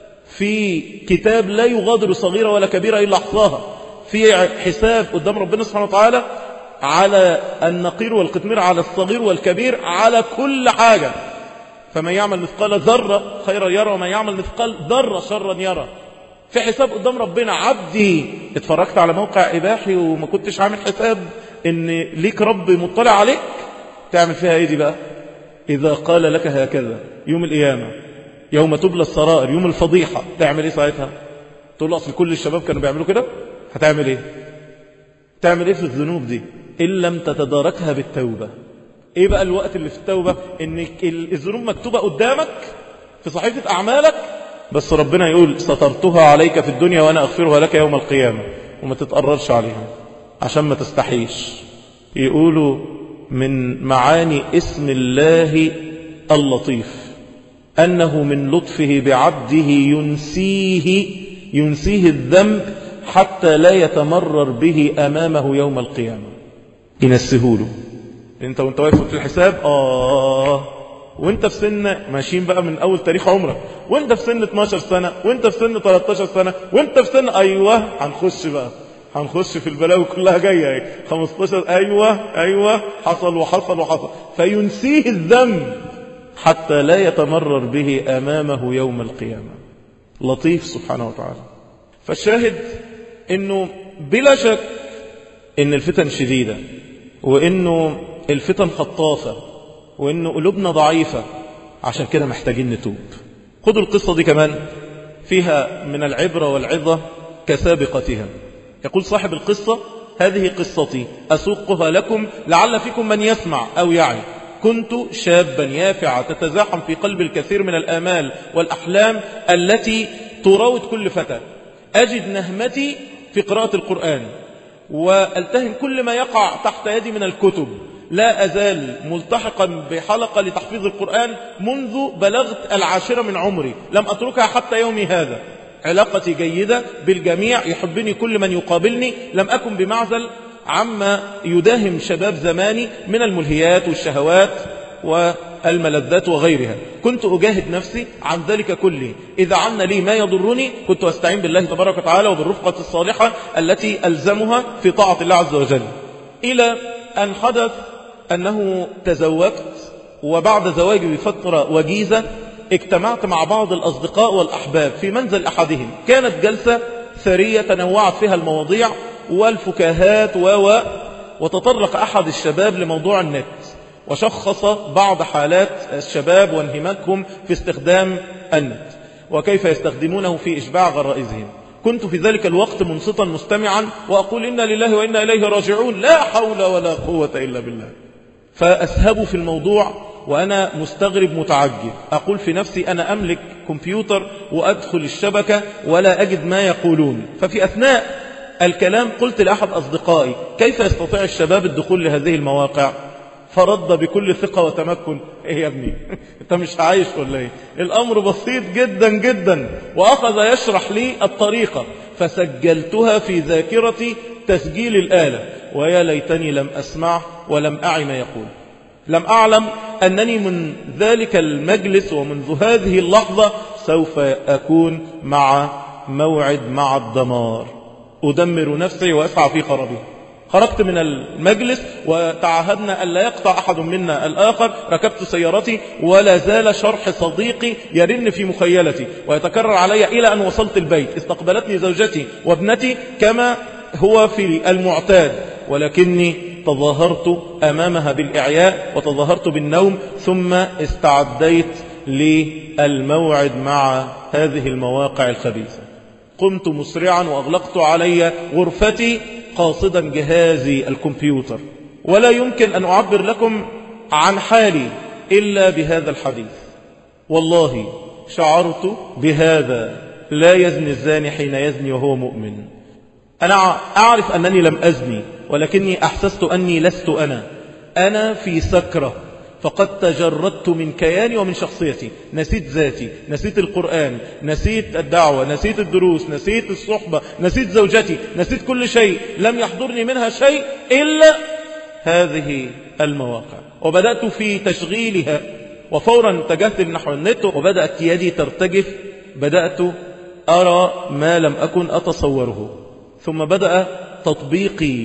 في كتاب لا يغادر صغيرة ولا كبيرة إلا أحصاها في حساب قدام ربنا سبحانه وتعالى على النقير والقطمير على الصغير والكبير على كل حاجة فمن يعمل مثقال ذرة خيرا يرى ومن يعمل مثقال ذرة شرا يرى في حساب قدام ربنا عبدي اتفرجت على موقع إباحي وما كنتش عامل حساب ان ليك رب مطلع عليك تعمل فيها ايه دي بقى إذا قال لك هكذا يوم القيامة يوم تبلى السرائر يوم الفضيحة تعمل ايه ساعتها تقول له اصل كل الشباب كانوا بيعملوا كده هتعمل ايه تعمل ايه في الذنوب دي ان لم تتداركها بالتوبة ايه بقى الوقت اللي في التوبة ان الذنوب مكتوبة قدامك في صحيفة اعمالك بس ربنا يقول سترتها عليك في الدنيا وانا اغفرها لك يوم القيامة وما تتقررش عليها عشان ما تستحيش يقولوا من معاني اسم الله اللطيف أنه من لطفه بعبده ينسيه ينسيه الذنب حتى لا يتمرر به أمامه يوم القيامة ينسهوله انت وانت واقف في الحساب آه وانت في سن ماشيين بقى من اول تاريخ عمرك وانت في سن 12 سنة وانت في سن 13 سنة وانت في سن ايوه هنخش بقى هنخش في البلاوي كلها جاية اهي 15 ايوه ايوه حصل وحصل وحصل فينسيه الذنب حتى لا يتمرر به امامه يوم القيامة لطيف سبحانه وتعالى فالشاهد انه بلا شك ان الفتن شديدة وانه الفتن خطافة وانه قلوبنا ضعيفة عشان كده محتاجين نتوب خدوا القصة دي كمان فيها من العبرة والعظة كسابقتها يقول صاحب القصة هذه قصتي أسوقها لكم لعل فيكم من يسمع أو يعي كنت شابا يافعا تتزاحم في قلب الكثير من الآمال والأحلام التي تراود كل فتى أجد نهمتي في قراءة القرآن والتهم كل ما يقع تحت يدي من الكتب لا أزال ملتحقا بحلقة لتحفيظ القرآن منذ بلغت العاشرة من عمري لم أتركها حتى يومي هذا علاقتي جيدة بالجميع يحبني كل من يقابلني لم أكن بمعزل عما يداهم شباب زماني من الملهيات والشهوات والملذات وغيرها كنت أجاهد نفسي عن ذلك كله إذا عن لي ما يضرني كنت أستعين بالله تبارك وتعالى وبالرفقة الصالحة التي ألزمها في طاعة الله عز وجل إلى أن حدث أنه تزوجت وبعد زواجي بفترة وجيزة اجتمعت مع بعض الأصدقاء والأحباب في منزل أحدهم كانت جلسة ثرية تنوعت فيها المواضيع والفكاهات و وتطرق أحد الشباب لموضوع النت وشخص بعض حالات الشباب وانهماكهم في استخدام النت وكيف يستخدمونه في إشباع غرائزهم كنت في ذلك الوقت منصتا مستمعا وأقول إنا لله وإنا إليه راجعون لا حول ولا قوة إلا بالله فأسهب في الموضوع وأنا مستغرب متعجب أقول في نفسي أنا أملك كمبيوتر وأدخل الشبكة ولا أجد ما يقولون ففي أثناء الكلام قلت لأحد أصدقائي كيف يستطيع الشباب الدخول لهذه المواقع فرد بكل ثقة وتمكن ايه يا ابني انت مش عايش ولا ايه الامر بسيط جدا جدا واخذ يشرح لي الطريقة فسجلتها في ذاكرتي تسجيل الآلة ويا ليتني لم أسمع ولم أعي ما يقول لم أعلم أنني من ذلك المجلس ومنذ هذه اللحظة سوف أكون مع موعد مع الدمار أدمر نفسي وأسعى في خرابها خرجت من المجلس وتعهدنا أن لا يقطع أحد منا الآخر ركبت سيارتي ولا زال شرح صديقي يرن في مخيلتي ويتكرر علي إلى أن وصلت البيت استقبلتني زوجتي وابنتي كما هو في المعتاد ولكني تظاهرت أمامها بالإعياء وتظاهرت بالنوم ثم استعديت للموعد مع هذه المواقع الخبيثة قمت مسرعا وأغلقت علي غرفتي قاصدا جهازي الكمبيوتر ولا يمكن أن أعبر لكم عن حالي إلا بهذا الحديث والله شعرت بهذا لا يزني الزاني حين يزني وهو مؤمن أنا أعرف أنني لم أزني ولكني أحسست أني لست أنا أنا في سكرة فقد تجردت من كياني ومن شخصيتي نسيت ذاتي نسيت القرآن نسيت الدعوة نسيت الدروس نسيت الصحبة نسيت زوجتي نسيت كل شيء لم يحضرني منها شيء إلا هذه المواقع وبدأت في تشغيلها وفورا اتجهت نحو النت وبدأت يدي ترتجف بدأت أرى ما لم أكن أتصوره ثم بدأ تطبيقي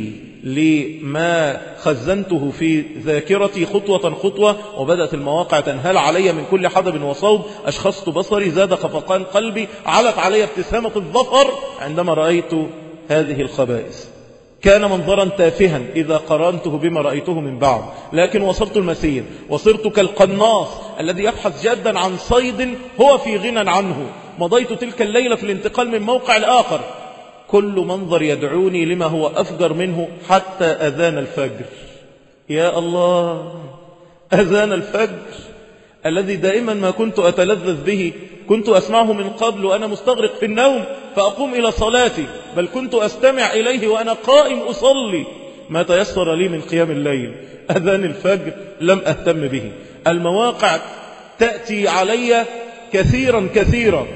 لما خزنته في ذاكرتي خطوة خطوة وبدأت المواقع تنهال علي من كل حدب وصوب أشخصت بصري زاد خفقان قلبي علت علي ابتسامة الظفر عندما رأيت هذه الخبائث كان منظرا تافها إذا قرنته بما رأيته من بعد لكن وصلت المسير وصرت كالقناص الذي يبحث جدا عن صيد هو في غنى عنه مضيت تلك الليلة في الانتقال من موقع لآخر كل منظر يدعوني لما هو أفجر منه حتى أذان الفجر يا الله أذان الفجر الذي دائما ما كنت أتلذذ به كنت أسمعه من قبل وأنا مستغرق في النوم فأقوم إلى صلاتي بل كنت أستمع إليه وأنا قائم أصلي ما تيسر لي من قيام الليل أذان الفجر لم أهتم به المواقع تأتي علي كثيرا كثيرا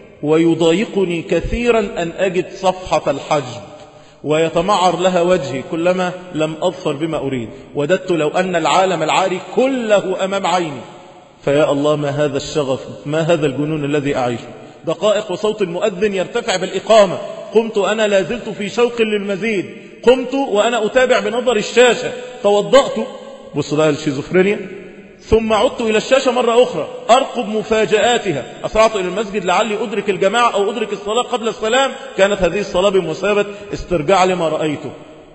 ويضايقني كثيرا أن أجد صفحة الحجب ويتمعر لها وجهي كلما لم أظفر بما أريد وددت لو أن العالم العاري كله أمام عيني فيا الله ما هذا الشغف ما هذا الجنون الذي أعيشه دقائق وصوت المؤذن يرتفع بالإقامة قمت أنا لازلت في شوق للمزيد قمت وأنا أتابع بنظر الشاشة توضأت بصوا لها الشيزوفرينيا ثم عدت إلى الشاشة مرة أخرى أرقب مفاجآتها أسرعت إلى المسجد لعلي أدرك الجماعة أو أدرك الصلاة قبل السلام كانت هذه الصلاة بمثابة استرجاع لما رأيته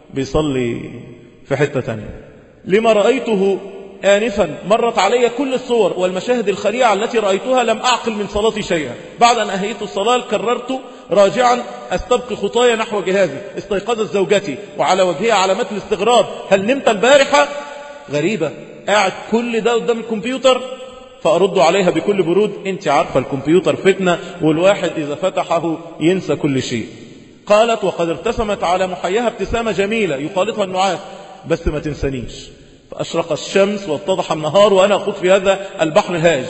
بيصلي في حتة تانية لما رأيته آنفا مرت علي كل الصور والمشاهد الخريعة التي رأيتها لم أعقل من صلاتي شيئا بعد أن أهيت الصلاة كررت راجعا أستبقي خطايا نحو جهازي استيقظت زوجتي وعلى وجهها علامات الاستغراب هل نمت البارحة غريبة قاعد كل ده قدام الكمبيوتر فأرد عليها بكل برود انت عارفة الكمبيوتر فتنة والواحد إذا فتحه ينسى كل شيء قالت وقد ارتسمت على محيها ابتسامة جميلة يخالطها النعاس بس ما تنسانيش فأشرق الشمس واتضح النهار وأنا أخوض في هذا البحر الهاج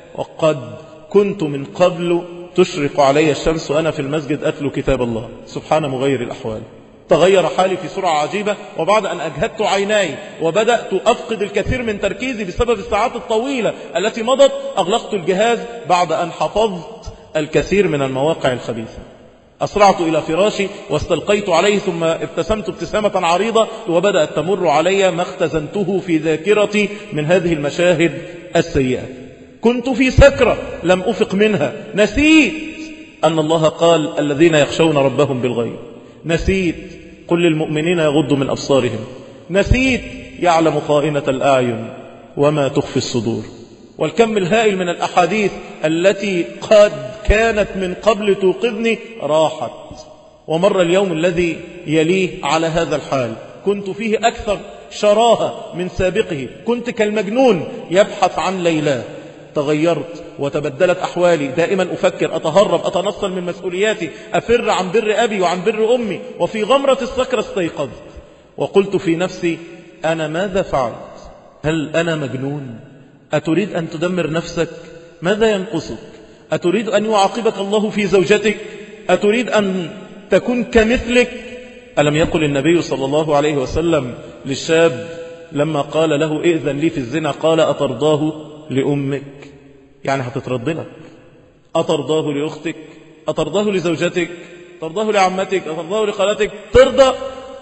وقد كنت من قبل تشرق علي الشمس وأنا في المسجد أتلو كتاب الله سبحان مغير الأحوال تغير حالي في سرعة عجيبة وبعد أن أجهدت عيناي وبدأت أفقد الكثير من تركيزي بسبب الساعات الطويلة التي مضت أغلقت الجهاز بعد أن حفظت الكثير من المواقع الخبيثة أسرعت إلى فراشي واستلقيت عليه ثم ابتسمت ابتسامة عريضة وبدأت تمر علي ما اختزنته في ذاكرتي من هذه المشاهد السيئة كنت في سكرة لم أفق منها نسيت أن الله قال الذين يخشون ربهم بالغيب نسيت قل للمؤمنين يغضوا من أبصارهم نسيت يعلم خائنة الأعين وما تخفي الصدور والكم الهائل من الأحاديث التي قد كانت من قبل توقظني راحت ومر اليوم الذي يليه على هذا الحال كنت فيه أكثر شراهة من سابقه كنت كالمجنون يبحث عن ليلاه تغيرت وتبدلت أحوالي دائما أفكر أتهرب أتنصل من مسؤولياتي أفر عن بر أبي وعن بر أمي وفي غمرة السكرة استيقظت وقلت في نفسي أنا ماذا فعلت هل أنا مجنون أتريد أن تدمر نفسك ماذا ينقصك أتريد أن يعاقبك الله في زوجتك أتريد أن تكون كمثلك ألم يقل النبي صلى الله عليه وسلم للشاب لما قال له ائذن لي في الزنا قال أترضاه لأمك يعني هتترد لك أترضاه لأختك أترضاه لزوجتك ترضاه لعمتك أترضاه لخالتك ترضى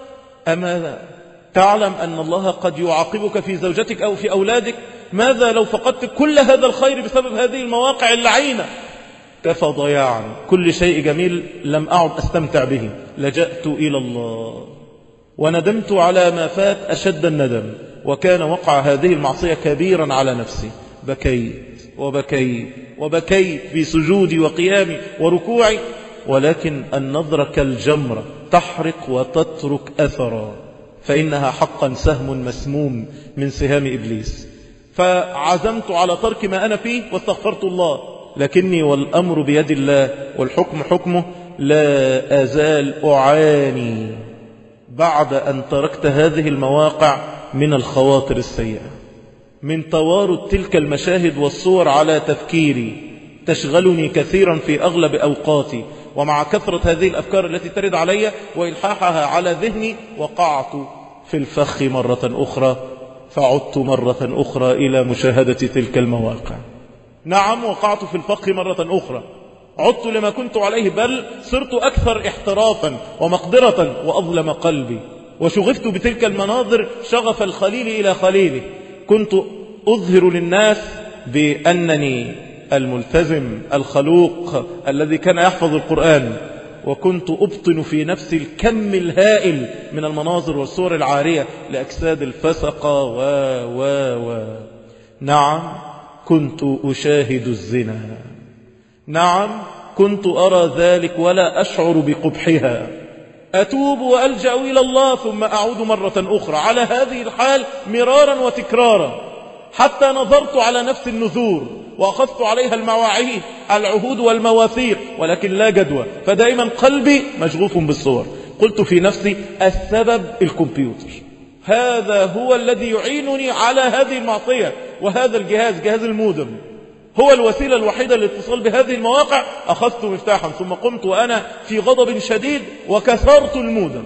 أما تعلم أن الله قد يعاقبك في زوجتك أو في أولادك ماذا لو فقدت كل هذا الخير بسبب هذه المواقع اللعينة كفى ضياعا كل شيء جميل لم أعد أستمتع به لجأت إلى الله وندمت على ما فات أشد الندم وكان وقع هذه المعصية كبيرا على نفسي بكيت وبكيت وبكيت في سجودي وقيامي وركوعي ولكن النظرة كالجمرة تحرق وتترك أثرا فإنها حقا سهم مسموم من سهام إبليس فعزمت على ترك ما أنا فيه واستغفرت الله لكني والأمر بيد الله والحكم حكمه لا أزال أعاني بعد أن تركت هذه المواقع من الخواطر السيئة من توارد تلك المشاهد والصور على تفكيري تشغلني كثيرا في أغلب أوقاتي ومع كثرة هذه الأفكار التي ترد علي وإلحاحها على ذهني وقعت في الفخ مرة أخرى فعدت مرة أخرى إلى مشاهدة تلك المواقع نعم وقعت في الفخ مرة أخرى عدت لما كنت عليه بل صرت أكثر احترافا ومقدرة وأظلم قلبي وشغفت بتلك المناظر شغف الخليل إلى خليله كنت أظهر للناس بأنني الملتزم الخلوق الذي كان يحفظ القرآن وكنت أبطن في نفسي الكم الهائل من المناظر والصور العارية لأجساد الفسقة و و و نعم كنت أشاهد الزنا نعم كنت أرى ذلك ولا أشعر بقبحها أتوب وألجأ إلى الله ثم أعود مرة أخرى على هذه الحال مرارا وتكرارا حتى نظرت على نفس النذور وأخذت عليها المواعيد العهود والمواثيق ولكن لا جدوى فدائما قلبي مشغوف بالصور قلت في نفسي السبب الكمبيوتر هذا هو الذي يعينني على هذه المعصية وهذا الجهاز جهاز المودم هو الوسيلة الوحيدة للاتصال بهذه المواقع أخذت مفتاحا ثم قمت وأنا في غضب شديد وكسرت المودم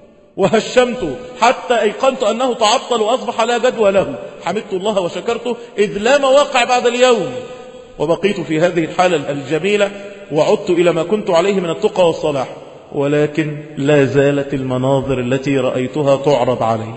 وهشمته حتى أيقنت أنه تعطل وأصبح لا جدوى له حمدت الله وشكرته إذ لا مواقع بعد اليوم وبقيت في هذه الحالة الجميلة وعدت إلى ما كنت عليه من التقى والصلاح ولكن لا زالت المناظر التي رأيتها تعرض علي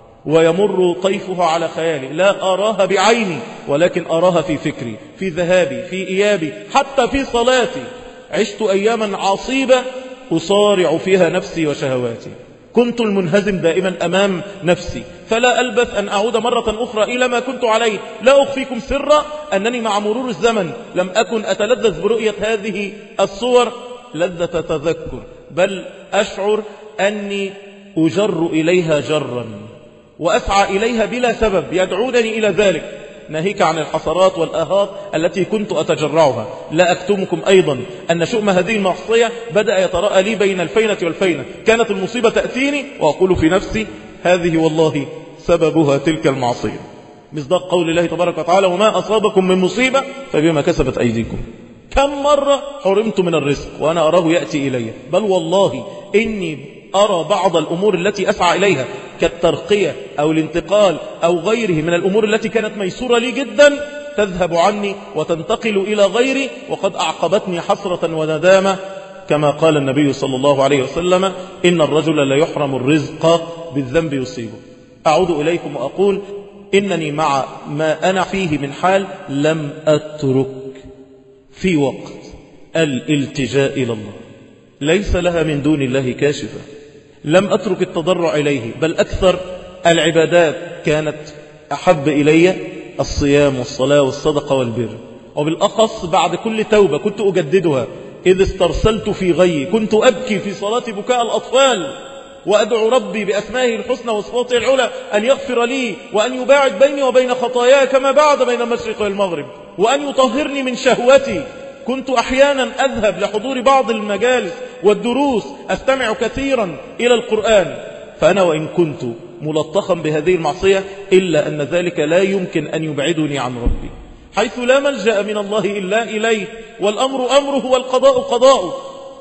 ويمر طيفها على خيالي لا أراها بعيني ولكن أراها في فكري في ذهابي في إيابي حتى في صلاتي عشت أياما عصيبة أصارع فيها نفسي وشهواتي كنت المنهزم دائما أمام نفسي فلا ألبث أن أعود مرة أخرى إلى ما كنت عليه لا أخفيكم سرا أنني مع مرور الزمن لم أكن أتلذذ برؤية هذه الصور لذة تذكر بل أشعر أني أجر إليها جرا وأسعى إليها بلا سبب يدعونني إلى ذلك ناهيك عن الحسرات والآهات التي كنت أتجرعها لا أكتمكم أيضا أن شؤم هذه المعصية بدأ يتراءى لي بين الفينة والفينة كانت المصيبة تأتيني وأقول في نفسي هذه والله سببها تلك المعصية مصداق قول الله تبارك وتعالى وما أصابكم من مصيبة فبما كسبت أيديكم كم مرة حرمت من الرزق وأنا أراه يأتي إلي بل والله إني أرى بعض الأمور التي أسعى إليها كالترقية أو الانتقال أو غيره من الأمور التي كانت ميسورة لي جدا تذهب عني وتنتقل إلى غيري وقد أعقبتني حسرة وندامة كما قال النبي صلى الله عليه وسلم إن الرجل لا يحرم الرزق بالذنب يصيبه أعود إليكم وأقول إنني مع ما أنا فيه من حال لم أترك في وقت الالتجاء إلى الله ليس لها من دون الله كاشفة لم أترك التضرع إليه بل أكثر العبادات كانت أحب إلي الصيام والصلاة والصدقة والبر وبالأخص بعد كل توبة كنت أجددها إذ استرسلت في غي كنت أبكي في صلاة بكاء الأطفال وأدعو ربي بأسمائه الحسنى وصفاته العلى أن يغفر لي وأن يباعد بيني وبين خطاياي كما بعد بين المشرق والمغرب وأن يطهرني من شهوتي كنت أحيانا أذهب لحضور بعض المجالس والدروس أستمع كثيرا إلى القرآن فأنا وإن كنت ملطخا بهذه المعصية إلا أن ذلك لا يمكن أن يبعدني عن ربي حيث لا ملجأ من الله إلا إليه والأمر أمره والقضاء قضاء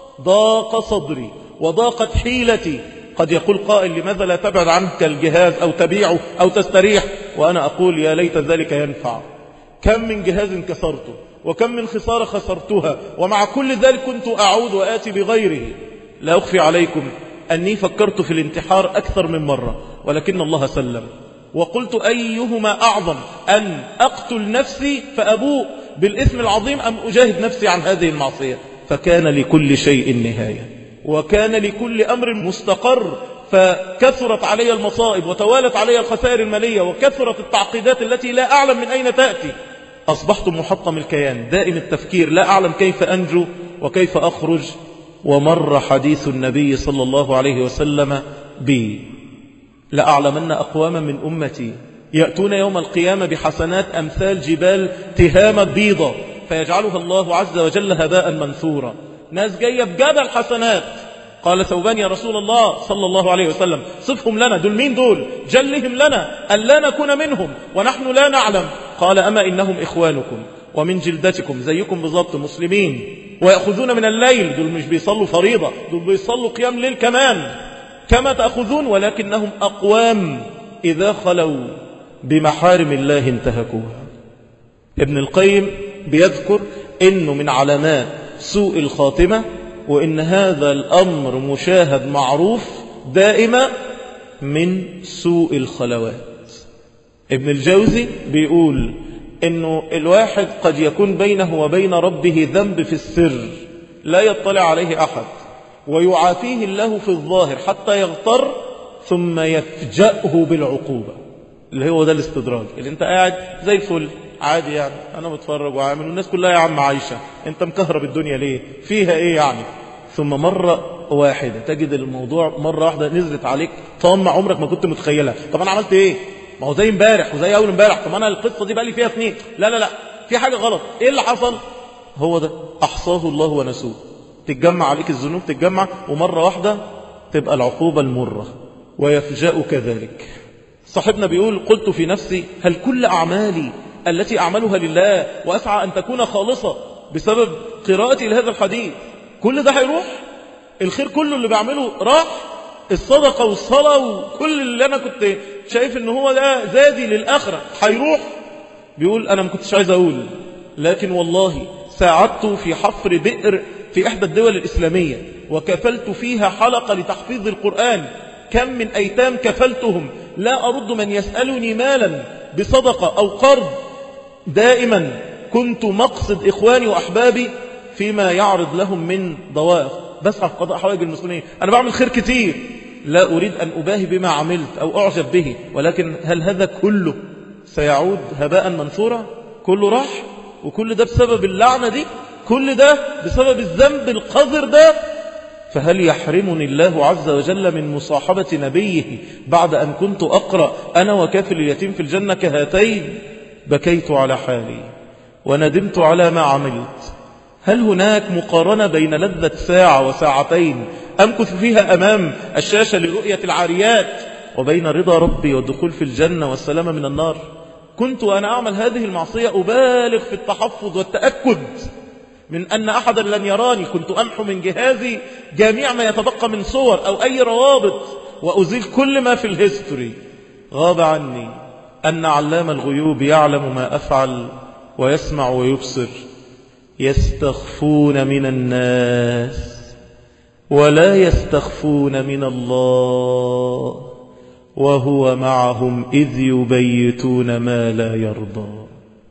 ضاق صدري وضاقت حيلتي قد يقول قائل لماذا لا تبعد عنك الجهاز أو تبيعه أو تستريح وأنا أقول يا ليت ذلك ينفع كم من جهاز كسرته وكم من خسارة خسرتها ومع كل ذلك كنت أعود وآتي بغيره لا أخفي عليكم أني فكرت في الانتحار أكثر من مرة ولكن الله سلم وقلت أيهما أعظم أن أقتل نفسي فأبوء بالإثم العظيم أم أجاهد نفسي عن هذه المعصية فكان لكل شيء نهاية وكان لكل أمر مستقر فكثرت علي المصائب وتوالت علي الخسائر المالية وكثرت التعقيدات التي لا أعلم من أين تأتي أصبحت محطم الكيان دائم التفكير لا أعلم كيف أنجو وكيف أخرج ومر حديث النبي صلى الله عليه وسلم بي لأعلمن أقواما من أمتي يأتون يوم القيامة بحسنات أمثال جبال تهامة بيضة فيجعلها الله عز وجل هباء منثورا ناس جاية بجبل حسنات قال ثوبان يا رسول الله صلى الله عليه وسلم صفهم لنا دول مين دول جلهم لنا أن لا نكون منهم ونحن لا نعلم قال أما إنهم إخوانكم ومن جلدتكم زيكم بالضبط مسلمين ويأخذون من الليل دول مش بيصلوا فريضة دول بيصلوا قيام ليل كمان كما تأخذون ولكنهم أقوام إذا خلوا بمحارم الله انتهكوها ابن القيم بيذكر إنه من علامات سوء الخاتمة وإن هذا الأمر مشاهد معروف دائما من سوء الخلوات ابن الجوزي بيقول إنه الواحد قد يكون بينه وبين ربه ذنب في السر لا يطلع عليه أحد ويعافيه الله في الظاهر حتى يغتر ثم يفجأه بالعقوبة اللي هو ده الاستدراج اللي انت قاعد زي الفل عادي يعني انا بتفرج وعامل والناس كلها يا عم عايشة انت مكهرب الدنيا ليه فيها ايه يعني ثم مرة واحدة تجد الموضوع مرة واحدة نزلت عليك طامة عمرك ما كنت متخيلها طب انا عملت ايه ما هو زي امبارح وزي اول امبارح طب انا القصة دي بقى لي فيها سنين لا لا لا في حاجة غلط ايه اللي حصل هو ده احصاه الله ونسوه تتجمع عليك الذنوب تتجمع ومرة واحدة تبقى العقوبة المرة ويفجأك ذلك صاحبنا بيقول قلت في نفسي هل كل أعمالي التي أعملها لله وأسعى أن تكون خالصة بسبب قراءتي لهذا الحديث كل ده هيروح الخير كله اللي بعمله راح الصدقة والصلاة وكل اللي أنا كنت شايف ان هو ده زادي للآخرة هيروح بيقول أنا ما كنتش عايز أقول لكن والله ساعدت في حفر بئر في إحدى الدول الإسلامية وكفلت فيها حلقة لتحفيظ القرآن كم من أيتام كفلتهم لا أرد من يسألني مالا بصدقة أو قرض دائما كنت مقصد إخواني وأحبابي فيما يعرض لهم من ضوائف بسعى في قضاء حوائج المسلمين أنا بعمل خير كتير لا أريد أن أباهي بما عملت أو أعجب به ولكن هل هذا كله سيعود هباء منثورا كله راح وكل ده بسبب اللعنة دي كل ده بسبب الذنب القذر ده فهل يحرمني الله عز وجل من مصاحبة نبيه بعد أن كنت أقرأ أنا وكافل اليتيم في الجنة كهاتين بكيت على حالي وندمت على ما عملت هل هناك مقارنة بين لذة ساعة وساعتين أمكث فيها أمام الشاشة لرؤية العاريات وبين رضا ربي والدخول في الجنة والسلامة من النار كنت وأنا أعمل هذه المعصية أبالغ في التحفظ والتأكد من أن أحدا لن يراني كنت أمحو من جهازي جميع ما يتبقى من صور أو أي روابط وأزيل كل ما في الهيستوري غاب عني أن علام الغيوب يعلم ما أفعل ويسمع ويبصر يستخفون من الناس ولا يستخفون من الله وهو معهم إذ يبيتون ما لا يرضى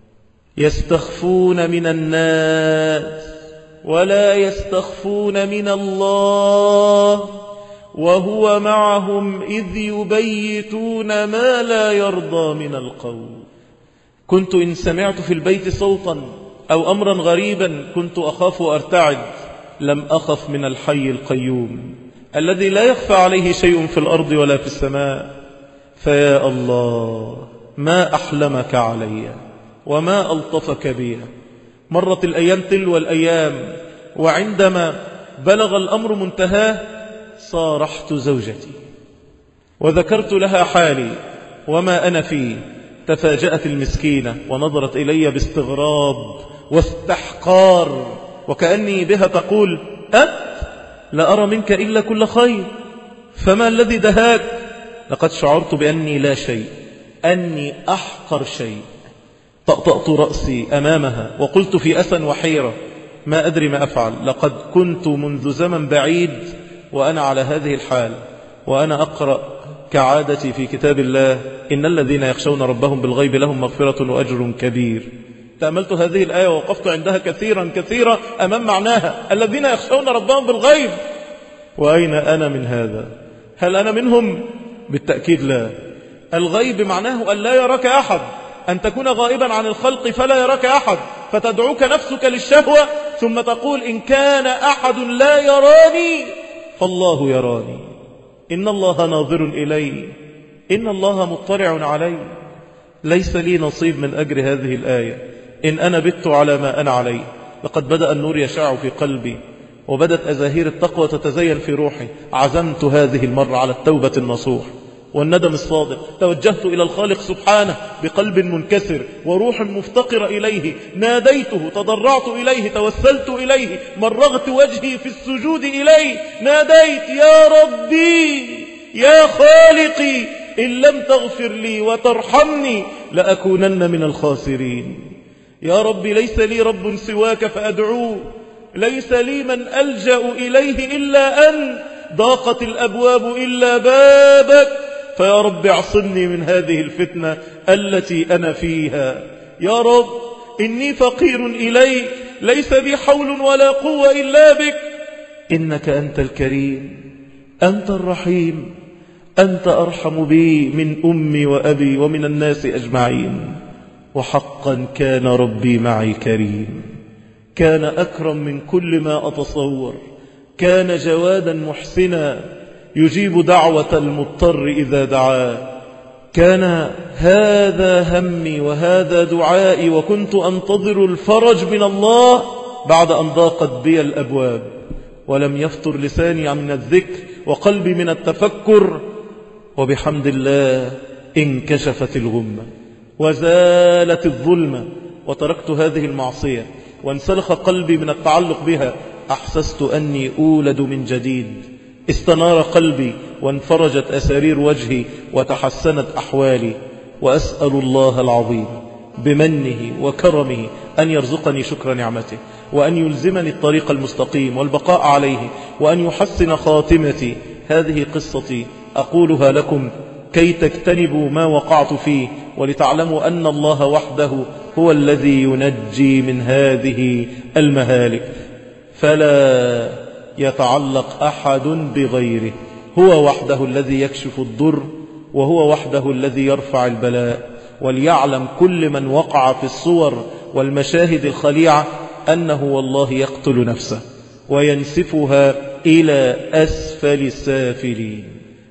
يستخفون من الناس ولا يستخفون من الله وهو معهم إذ يبيتون ما لا يرضى من القول كنت إن سمعت في البيت صوتا أو أمرا غريبا كنت أخاف وأرتعد لم أخف من الحي القيوم الذي لا يخفى عليه شيء في الأرض ولا في السماء فيا الله ما أحلمك علي وما ألطفك بي مرت الأيام تلو الأيام وعندما بلغ الأمر منتهاه صارحت زوجتي وذكرت لها حالي وما أنا فيه تفاجأت المسكينة ونظرت إلي باستغراب واستحقار وكأني بها تقول أنت لا أرى منك إلا كل خير فما الذي دهاك لقد شعرت بأني لا شيء أني أحقر شيء طأطأت رأسي أمامها وقلت في أسى وحيرة ما أدري ما أفعل لقد كنت منذ زمن بعيد وأنا على هذه الحال وأنا أقرأ كعادتي في كتاب الله إن الذين يخشون ربهم بالغيب لهم مغفرة وأجر كبير تأملت هذه الآية ووقفت عندها كثيرا كثيرا أمام معناها الذين يخشون ربهم بالغيب وأين أنا من هذا هل أنا منهم بالتأكيد لا الغيب معناه أن لا يراك أحد أن تكون غائبا عن الخلق فلا يراك أحد فتدعوك نفسك للشهوة ثم تقول إن كان أحد لا يراني فالله يراني إن الله ناظر إلي إن الله مطلع علي ليس لي نصيب من أجر هذه الآية إن أنا بت على ما أنا عليه لقد بدأ النور يشع في قلبي وبدت أزاهير التقوى تتزين في روحي عزمت هذه المرة على التوبة النصوح والندم الصادق توجهت إلى الخالق سبحانه بقلب منكسر وروح مفتقر إليه ناديته تضرعت إليه توسلت إليه مرغت وجهي في السجود إليه ناديت يا ربي يا خالقي إن لم تغفر لي وترحمني لأكونن من الخاسرين يا رب ليس لي رب سواك فأدعوه ليس لي من ألجأ إليه إلا أن ضاقت الأبواب إلا بابك فيا رب اعصمني من هذه الفتنة التي أنا فيها يا رب إني فقير إليك ليس بي حول ولا قوة إلا بك إنك أنت الكريم أنت الرحيم أنت أرحم بي من أمي وأبي ومن الناس أجمعين وحقا كان ربي معي كريم كان أكرم من كل ما أتصور كان جوادا محسنا يجيب دعوة المضطر إذا دعاه كان هذا همي وهذا دعائي وكنت أنتظر الفرج من الله بعد أن ضاقت بي الأبواب ولم يفطر لساني من الذكر وقلبي من التفكر وبحمد الله انكشفت الغمة وزالت الظلمة وتركت هذه المعصية وانسلخ قلبي من التعلق بها أحسست أني أولد من جديد استنار قلبي وانفرجت أسارير وجهي وتحسنت أحوالي وأسأل الله العظيم بمنه وكرمه أن يرزقني شكر نعمته وأن يلزمني الطريق المستقيم والبقاء عليه وأن يحسن خاتمتي هذه قصتي أقولها لكم كي تجتنبوا ما وقعت فيه ولتعلموا أن الله وحده هو الذي ينجي من هذه المهالك فلا يتعلق أحد بغيره هو وحده الذي يكشف الضر وهو وحده الذي يرفع البلاء وليعلم كل من وقع في الصور والمشاهد الخليعة أنه والله يقتل نفسه وينسفها إلى أسفل السافلين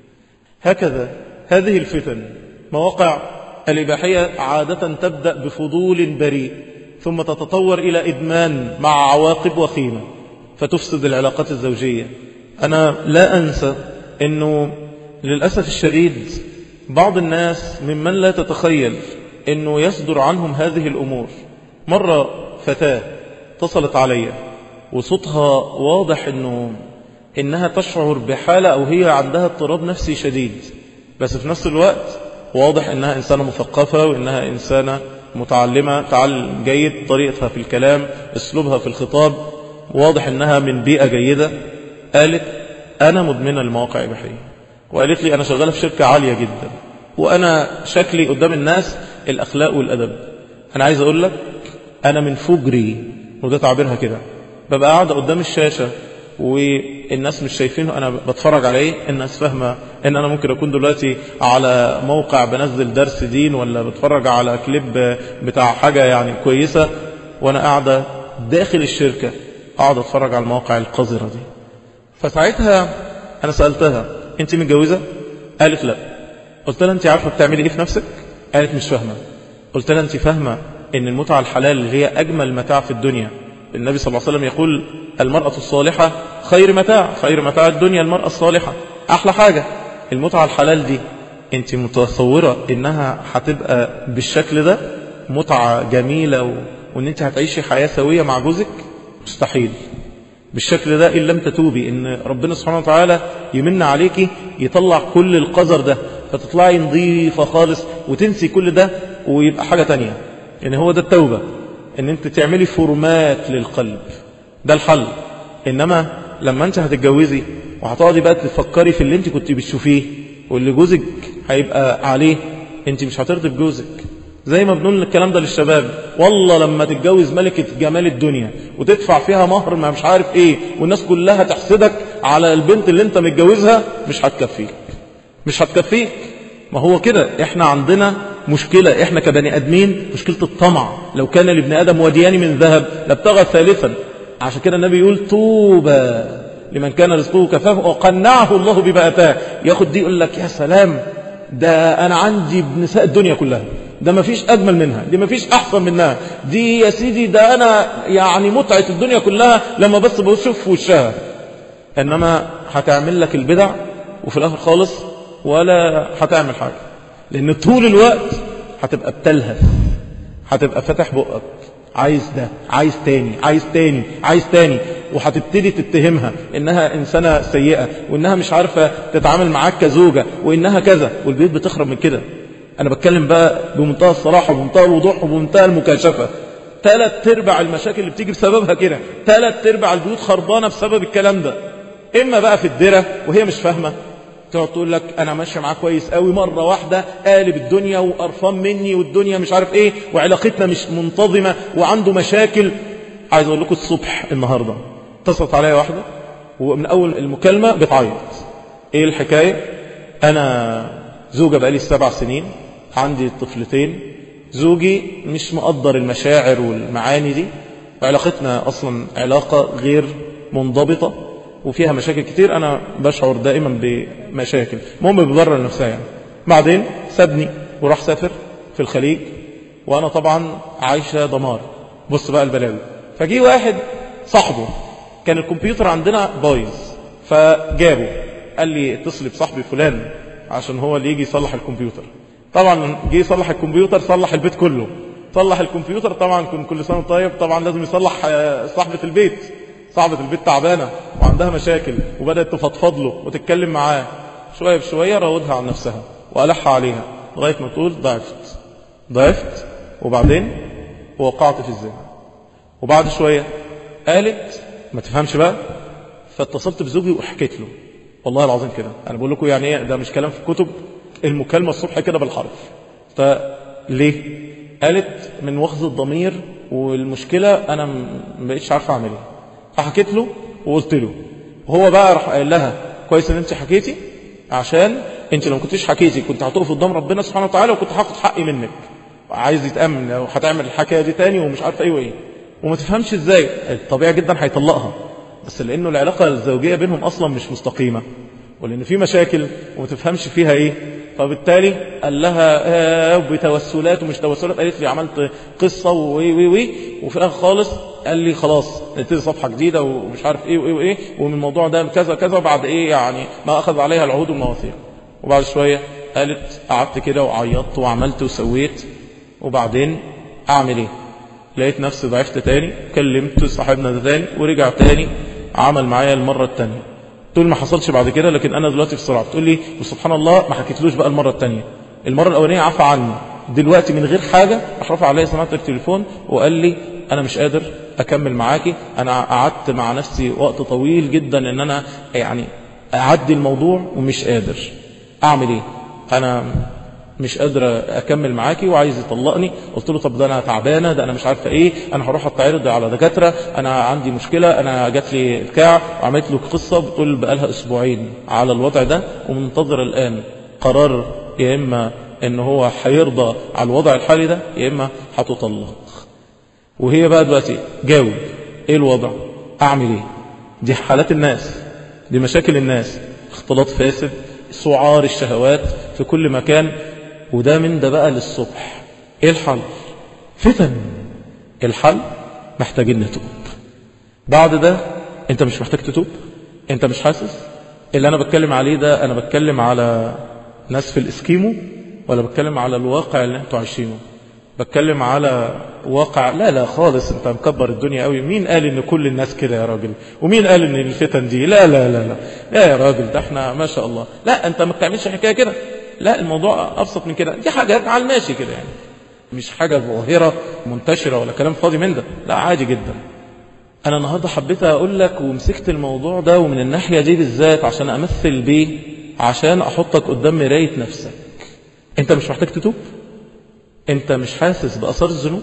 هكذا هذه الفتن مواقع الإباحية عادة تبدأ بفضول بريء ثم تتطور إلى إدمان مع عواقب وخيمة فتفسد العلاقات الزوجية أنا لا أنسى أنه للأسف الشديد بعض الناس ممن لا تتخيل أنه يصدر عنهم هذه الأمور مرة فتاة اتصلت علي وصوتها واضح أنه إنها تشعر بحالة أو هي عندها اضطراب نفسي شديد بس في نفس الوقت واضح إنها إنسانة مثقفة وإنها إنسانة متعلمة تعلم جيد طريقتها في الكلام اسلوبها في الخطاب واضح إنها من بيئة جيدة قالت أنا مدمنة المواقع الإباحية وقالت لي أنا شغالة في شركة عالية جدا وأنا شكلي قدام الناس الأخلاق والأدب أنا عايز أقول لك أنا من فجري وده تعبيرها كده ببقى قاعدة قدام الشاشة والناس مش شايفينه أنا بتفرج عليه الناس فاهمة إن أنا ممكن أكون دلوقتي على موقع بنزل درس دين ولا بتفرج على كليب بتاع حاجة يعني كويسة وأنا قاعدة داخل الشركة قاعدة أتفرج على المواقع القذرة دي فساعتها أنا سألتها أنت متجوزة؟ قالت لا قلت لها أنت عارفة بتعملي إيه في نفسك؟ قالت مش فاهمة قلت لها أنت فاهمة إن المتعة الحلال هي أجمل متاع في الدنيا النبي صلى الله عليه وسلم يقول المرأة الصالحة خير متاع خير متاع الدنيا المرأة الصالحة أحلى حاجة المتعة الحلال دي أنت متصورة إنها هتبقى بالشكل ده متعة جميلة و... وإن أنت هتعيشي حياة سوية مع جوزك مستحيل بالشكل ده إن لم تتوبي إن ربنا سبحانه وتعالى يمن عليكي يطلع كل القذر ده فتطلعي نظيفة خالص وتنسي كل ده ويبقى حاجة تانية يعني هو ده التوبة ان انت تعملي فورمات للقلب ده الحل انما لما انت هتتجوزي وهتقعدي بقى تفكري في اللي انت كنت بتشوفيه واللي جوزك هيبقى عليه انت مش هترضي بجوزك زي ما بنقول الكلام ده للشباب والله لما تتجوز ملكة جمال الدنيا وتدفع فيها مهر ما مش عارف ايه والناس كلها تحسدك على البنت اللي انت متجوزها مش هتكفيك مش هتكفيك ما هو كده احنا عندنا مشكلة احنا كبني ادمين مشكلة الطمع لو كان لابن ادم وديان من ذهب لابتغى ثالثا عشان كده النبي يقول طوبى لمن كان رزقه كفافه وقنعه الله بما اتاه ياخد دي يقول لك يا سلام ده انا عندي بنساء الدنيا كلها ده ما فيش اجمل منها دي ما فيش احسن منها دي يا سيدي ده انا يعني متعة الدنيا كلها لما بس بشوف وشها انما هتعمل لك البدع وفي الاخر خالص ولا هتعمل حاجة لأن طول الوقت هتبقى بتلهث هتبقى فاتح بقك عايز ده عايز تاني عايز تاني عايز تاني وهتبتدي تتهمها انها انسانة سيئة وانها مش عارفة تتعامل معاك كزوجة وانها كذا والبيوت بتخرب من كده انا بتكلم بقى بمنتهى الصراحة وبمنتهى الوضوح وبمنتهى المكاشفة ثلاث ارباع المشاكل اللي بتيجي بسببها كده ثلاث ارباع البيوت خربانة بسبب الكلام ده اما بقى في الدرة وهي مش فاهمة تقعد تقول لك انا ماشيه معاه كويس قوي مره واحده قالب الدنيا وقرفان مني والدنيا مش عارف ايه وعلاقتنا مش منتظمه وعنده مشاكل عايز اقول لكم الصبح النهارده اتصلت عليا واحده ومن اول المكالمه بتعيط ايه الحكايه انا زوجه بقالي سبع سنين عندي طفلتين زوجي مش مقدر المشاعر والمعاني دي علاقتنا اصلا علاقه غير منضبطه وفيها مشاكل كتير أنا بشعر دائما بمشاكل المهم ببرر نفسها يعني بعدين سابني وراح سافر في الخليج وأنا طبعا عايشة دمار بص بقى البلاوي فجي واحد صاحبه كان الكمبيوتر عندنا بايظ فجابه قال لي اتصلي بصاحبي فلان عشان هو اللي يجي يصلح الكمبيوتر طبعا جه يصلح الكمبيوتر صلح البيت كله صلح الكمبيوتر طبعا كن كل سنه طيب طبعا لازم يصلح صاحبه البيت صاحبه البيت تعبانه وعندها مشاكل وبدات تفضفض له وتتكلم معاه شويه بشويه راودها عن نفسها والح عليها لغايه ما تقول ضعفت ضعفت وبعدين وقعت في الزنا وبعد شويه قالت ما تفهمش بقى فاتصلت بزوجي وحكيت له والله العظيم كده انا بقول لكم يعني ايه ده مش كلام في الكتب المكالمه الصبح كده بالحرف فليه قالت من وخز الضمير والمشكله انا ما بقتش عارفه اعمل ايه فحكيت له وقلت له وهو بقى راح قال لها كويس ان انت حكيتي عشان انت لو ما كنتيش حكيتي كنت هتقف قدام ربنا سبحانه وتعالى وكنت هاخد حقي منك عايز يتامن لو هتعمل الحكايه دي تاني ومش عارفه ايه وايه وما تفهمش ازاي طبيعي جدا هيطلقها بس لانه العلاقه الزوجيه بينهم اصلا مش مستقيمه ولان في مشاكل وما تفهمش فيها ايه فبالتالي قال لها آه بتوسلات ومش توسلات قالت لي عملت قصه وي وي وي وفي الاخر خالص قال لي خلاص نبتدي صفحه جديده ومش عارف ايه وايه وايه ومن الموضوع ده كذا كذا بعد ايه يعني ما اخذ عليها العهود والمواثيق وبعد شويه قالت قعدت كده وعيطت وعملت وسويت وبعدين اعمل ايه لقيت نفسي ضعفت تاني كلمت صاحبنا ده تاني ورجع تاني عمل معايا المره التانيه تقول ما حصلش بعد كده لكن انا دلوقتي في صراع تقول لي وسبحان الله ما حكيتلوش بقى المره الثانيه المره الاولانيه عفى عني دلوقتي من غير حاجه راح رفع عليا سماعه التليفون وقال لي انا مش قادر اكمل معاكي انا قعدت مع نفسي وقت طويل جدا ان انا يعني اعدي الموضوع ومش قادر اعمل ايه انا مش قادر اكمل معاكي وعايز يطلقني قلت له طب ده انا تعبانه ده انا مش عارفه ايه انا هروح اتعرض على دكاتره انا عندي مشكله انا جات لي بتاع وعملت له قصه بتقول بقالها اسبوعين على الوضع ده ومنتظر الان قرار يا اما ان هو هيرضى على الوضع الحالي ده يا اما هتطلق وهي بقى دلوقتي جاوب ايه الوضع اعمل ايه دي حالات الناس دي مشاكل الناس اختلاط فاسد سعار الشهوات في كل مكان وده من ده بقى للصبح ايه الحل فتن الحل محتاجين نتوب بعد ده انت مش محتاج تتوب انت مش حاسس اللي انا بتكلم عليه ده انا بتكلم على ناس في الاسكيمو ولا بتكلم على الواقع اللي انتوا عايشينه بتكلم على واقع لا لا خالص انت مكبر الدنيا قوي مين قال ان كل الناس كده يا راجل ومين قال ان الفتن دي لا لا لا لا لا يا راجل ده احنا ما شاء الله لا انت ما بتعملش حكايه كده لا الموضوع ابسط من كده دي حاجات على الماشي كده يعني مش حاجه ظاهره منتشره ولا كلام فاضي من ده لا عادي جدا انا النهارده حبيت اقول لك ومسكت الموضوع ده ومن الناحيه دي بالذات عشان امثل بيه عشان احطك قدام مرايه نفسك انت مش محتاج تتوب انت مش حاسس باثار الذنوب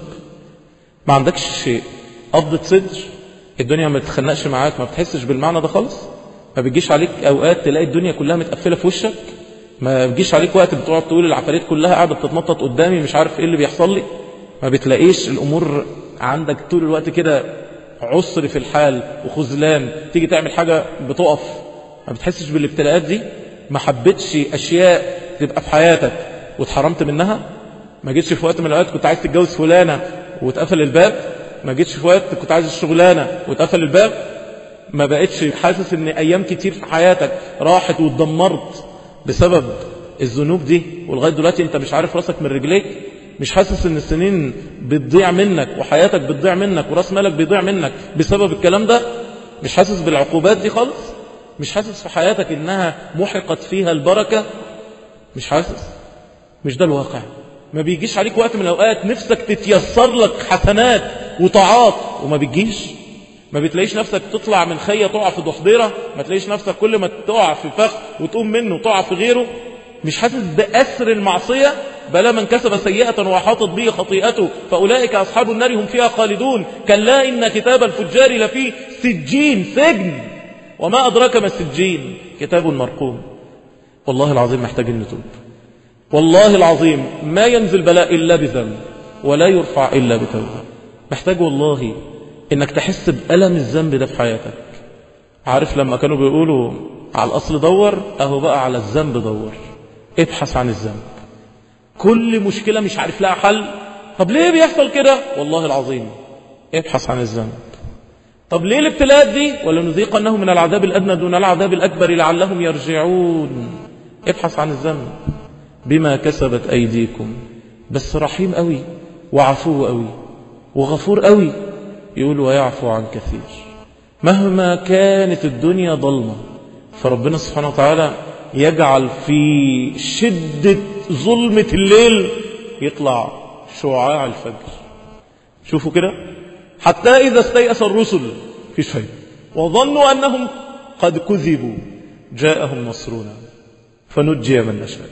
ما عندكش شيء قبضة صدر الدنيا ما بتخنقش معاك ما بتحسش بالمعنى ده خالص ما بتجيش عليك اوقات تلاقي الدنيا كلها متقفله في وشك ما بتجيش عليك وقت بتقعد تقول العفاريت كلها قاعده بتتنطط قدامي مش عارف ايه اللي بيحصل لي ما بتلاقيش الامور عندك طول الوقت كده عسر في الحال وخذلان تيجي تعمل حاجه بتقف ما بتحسش بالابتلاءات دي ما حبيتش اشياء تبقى في حياتك واتحرمت منها ما جيتش في وقت من الاوقات كنت عايز تتجوز فلانه واتقفل الباب ما جيتش في وقت كنت عايز الشغلانه واتقفل الباب ما بقتش حاسس ان ايام كتير في حياتك راحت واتدمرت بسبب الذنوب دي ولغايه دلوقتي انت مش عارف راسك من رجليك مش حاسس ان السنين بتضيع منك وحياتك بتضيع منك وراس مالك بيضيع منك بسبب الكلام ده مش حاسس بالعقوبات دي خالص مش حاسس في حياتك انها محقت فيها البركه مش حاسس مش ده الواقع ما بيجيش عليك وقت من الأوقات نفسك تتيسر لك حسنات وطاعات وما بتجيش ما بتلاقيش نفسك تطلع من خية تقع في ضحضيرة ما تلاقيش نفسك كل ما تقع في فخ وتقوم منه وتقع في غيره مش حاسس بأسر المعصية بلا من كسب سيئة وحاطت به خطيئته فأولئك أصحاب النار هم فيها خالدون كلا إن كتاب الفجار لفي سجين سجن وما أدراك ما السجين كتاب مرقوم والله العظيم محتاج نتوب والله العظيم ما ينزل بلاء إلا بذنب ولا يرفع إلا بتوبة محتاج والله إنك تحس بألم الذنب ده في حياتك عارف لما كانوا بيقولوا على الأصل دور أهو بقى على الذنب دور ابحث عن الذنب كل مشكلة مش عارف لها حل طب ليه بيحصل كده والله العظيم ابحث عن الذنب طب ليه الابتلاءات دي ولنذيقنهم من العذاب الأدنى دون العذاب الأكبر لعلهم يرجعون ابحث عن الذنب بما كسبت أيديكم بس رحيم قوي وعفو قوي وغفور قوي يقول ويعفو عن كثير مهما كانت الدنيا ضلمة فربنا سبحانه وتعالى يجعل في شدة ظلمة الليل يطلع شعاع الفجر شوفوا كده حتى إذا استيأس الرسل فيش فايدة وظنوا أنهم قد كذبوا جاءهم نصرنا فنجي من نشاء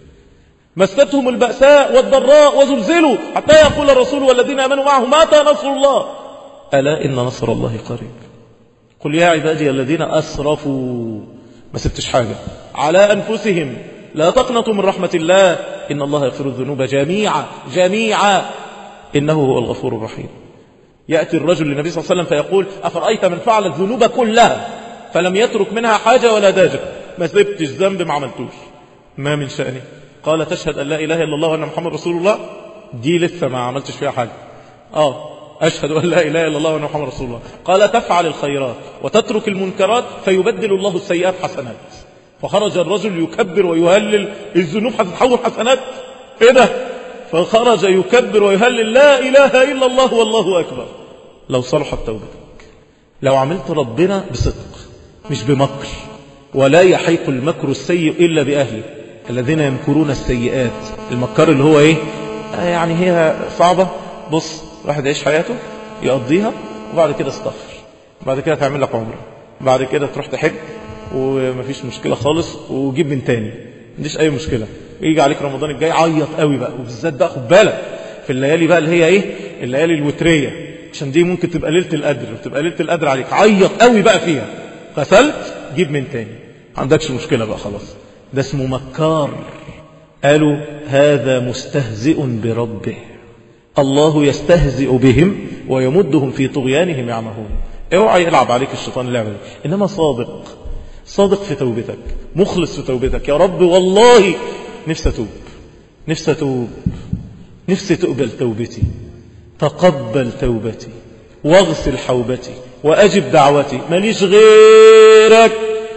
مستهم البأساء والضراء وزلزلوا حتى يقول الرسول والذين آمنوا معه متى نصر الله ألا إن نصر الله قريب قل يا عبادي الذين أسرفوا ما سبتش حاجة على أنفسهم لا تقنطوا من رحمة الله إن الله يغفر الذنوب جميعا جميعا إنه هو الغفور الرحيم يأتي الرجل للنبي صلى الله عليه وسلم فيقول أفرأيت من فعل الذنوب كلها فلم يترك منها حاجة ولا داجة ما سبتش ذنب ما عملتوش ما من شأنه قال تشهد أن لا إله إلا الله وأن محمد رسول الله دي لسه ما عملتش فيها حاجة آه أشهد أن لا إله إلا الله وأن محمد رسول الله قال تفعل الخيرات وتترك المنكرات فيبدل الله السيئات حسنات فخرج الرجل يكبر ويهلل الذنوب هتتحول حسنات ايه ده فخرج يكبر ويهلل لا إله إلا الله والله أكبر لو صلحت توبتك لو عملت ربنا بصدق مش بمكر ولا يحيق المكر السيء إلا بأهله الذين يمكرون السيئات المكر اللي هو ايه آه يعني هي صعبة بص واحد يعيش حياته يقضيها وبعد كده استغفر بعد كده تعمل لك عمره بعد كده تروح تحج ومفيش مشكلة خالص وجيب من تاني مفيش أي مشكلة يجي عليك رمضان الجاي عيط قوي بقى وبالذات بقى خد بالك في الليالي بقى اللي هي ايه الليالي الوترية عشان دي ممكن تبقى ليلة القدر وتبقى ليلة القدر عليك عيط قوي بقى فيها غسلت جيب من تاني ما عندكش مشكلة بقى خلاص ده اسمه مكار قالوا هذا مستهزئ بربه الله يستهزئ بهم ويمدهم في طغيانهم يعمهون اوعى يلعب عليك الشيطان اللعبة دي انما صادق صادق في توبتك مخلص في توبتك يا رب والله نفسي اتوب نفسي اتوب نفسي تقبل توبتي تقبل توبتي واغسل حوبتي واجب دعوتي ماليش غيرك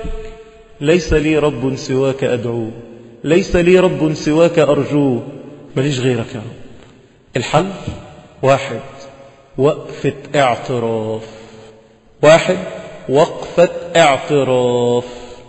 ليس لي رب سواك ادعوه ليس لي رب سواك ارجوه ماليش غيرك يا رب الحل واحد وقفة اعتراف واحد وقفة اعتراف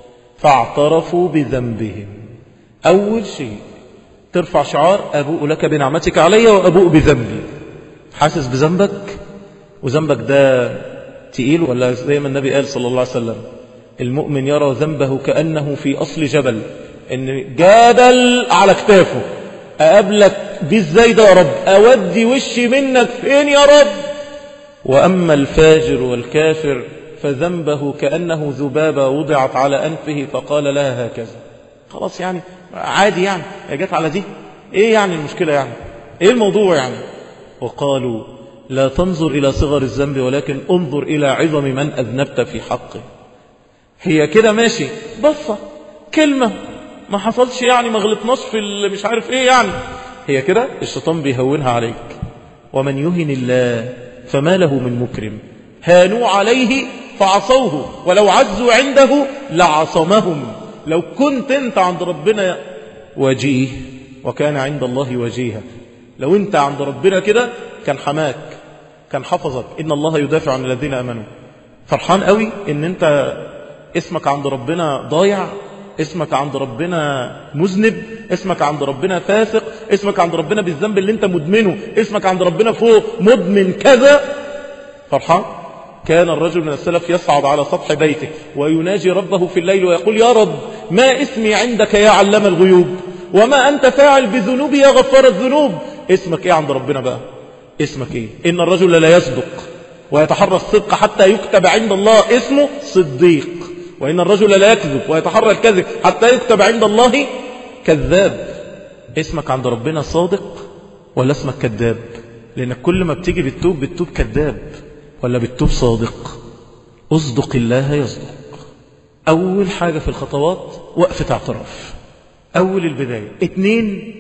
فاعترفوا بذنبهم أول شيء ترفع شعار أبوء لك بنعمتك علي وأبوء بذنبي حاسس بذنبك وذنبك ده تقيل ولا زي ما النبي قال صلى الله عليه وسلم المؤمن يرى ذنبه كأنه في أصل جبل إن جبل على كتافه أقابلك بيه ازاي ده يا رب أودي وشي منك فين يا رب وأما الفاجر والكافر فذنبه كأنه ذبابة وضعت على أنفه فقال لها هكذا خلاص يعني عادي يعني يا جت على دي ايه يعني المشكلة يعني ايه الموضوع يعني وقالوا لا تنظر إلى صغر الذنب ولكن انظر إلى عظم من أذنبت في حقه هي كده ماشي بصة كلمة ما حصلش يعني ما غلطناش في اللي مش عارف ايه يعني هي كده الشيطان بيهونها عليك ومن يهن الله فما له من مكرم هانوا عليه فعصوه ولو عزوا عنده لعصمهم لو كنت انت عند ربنا وجيه وكان عند الله وجيها لو انت عند ربنا كده كان حماك كان حفظك ان الله يدافع عن الذين امنوا فرحان قوي ان انت اسمك عند ربنا ضايع اسمك عند ربنا مذنب اسمك عند ربنا فاسق اسمك عند ربنا بالذنب اللي انت مدمنه اسمك عند ربنا فوق مدمن كذا فرحان كان الرجل من السلف يصعد على سطح بيته ويناجي ربه في الليل ويقول يا رب ما اسمي عندك يا علم الغيوب وما أنت فاعل بذنوبي يا غفار الذنوب اسمك ايه عند ربنا بقى اسمك ايه إن الرجل لا يصدق ويتحرى الصدق حتى يكتب عند الله اسمه صديق وإن الرجل لا يكذب ويتحرى الكذب حتى يكتب عند الله كذاب اسمك عند ربنا صادق ولا اسمك كذاب لأنك كل ما بتيجي بتتوب بتتوب كذاب ولا بتتوب صادق اصدق الله يصدق أول حاجة في الخطوات وقفة اعتراف أول البداية اتنين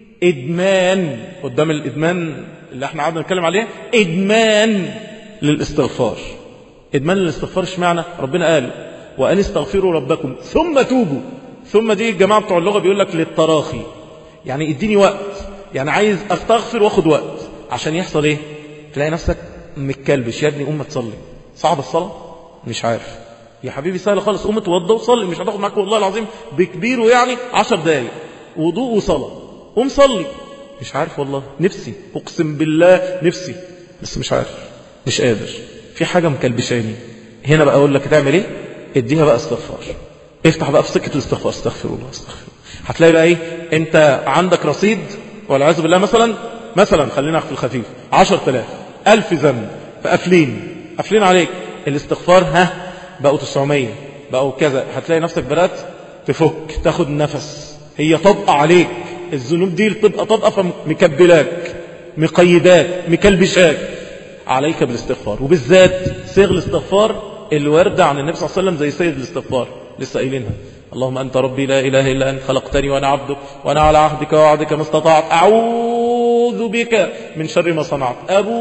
إدمان قدام الإدمان اللي احنا قعدنا نتكلم عليه إدمان للاستغفار إدمان الاستغفار اشمعنى ربنا قال وأن استغفروا ربكم ثم توبوا ثم دي الجماعة بتوع اللغة بيقول لك للتراخي يعني اديني وقت يعني عايز استغفر واخد وقت عشان يحصل ايه تلاقي نفسك متكلبش يا ابني قوم تصلي صعب الصلاة مش عارف يا حبيبي سهل خالص قوم اتوضى وصلي مش هتاخد معاك والله العظيم بكبيره يعني عشر دقايق وضوء وصلاة قوم صلي مش عارف والله نفسي اقسم بالله نفسي بس مش عارف مش قادر في حاجة مكلبشاني هنا بقى اقول لك تعمل ايه اديها بقى استغفار افتح بقى في سكة الاستغفار استغفر الله استغفر الله هتلاقي بقى ايه انت عندك رصيد والعياذ بالله مثلا مثلا خلينا في الخفيف 10000 ألف ذنب فقافلين قافلين عليك الاستغفار ها بقوا 900 بقوا كذا هتلاقي نفسك بدأت تفك تاخد نفس هي طبقة عليك الذنوب دي تبقى طبقة فمكبلاك مقيداك مكلبشاك عليك بالاستغفار وبالذات صيغ الاستغفار الواردة عن النبي صلى الله عليه وسلم زي سيد الاستغفار لسه قايلينها اللهم أنت ربي لا إله إلا أنت خلقتني وأنا عبدك وأنا على عهدك ووعدك ما استطعت أعوذ بك من شر ما صنعت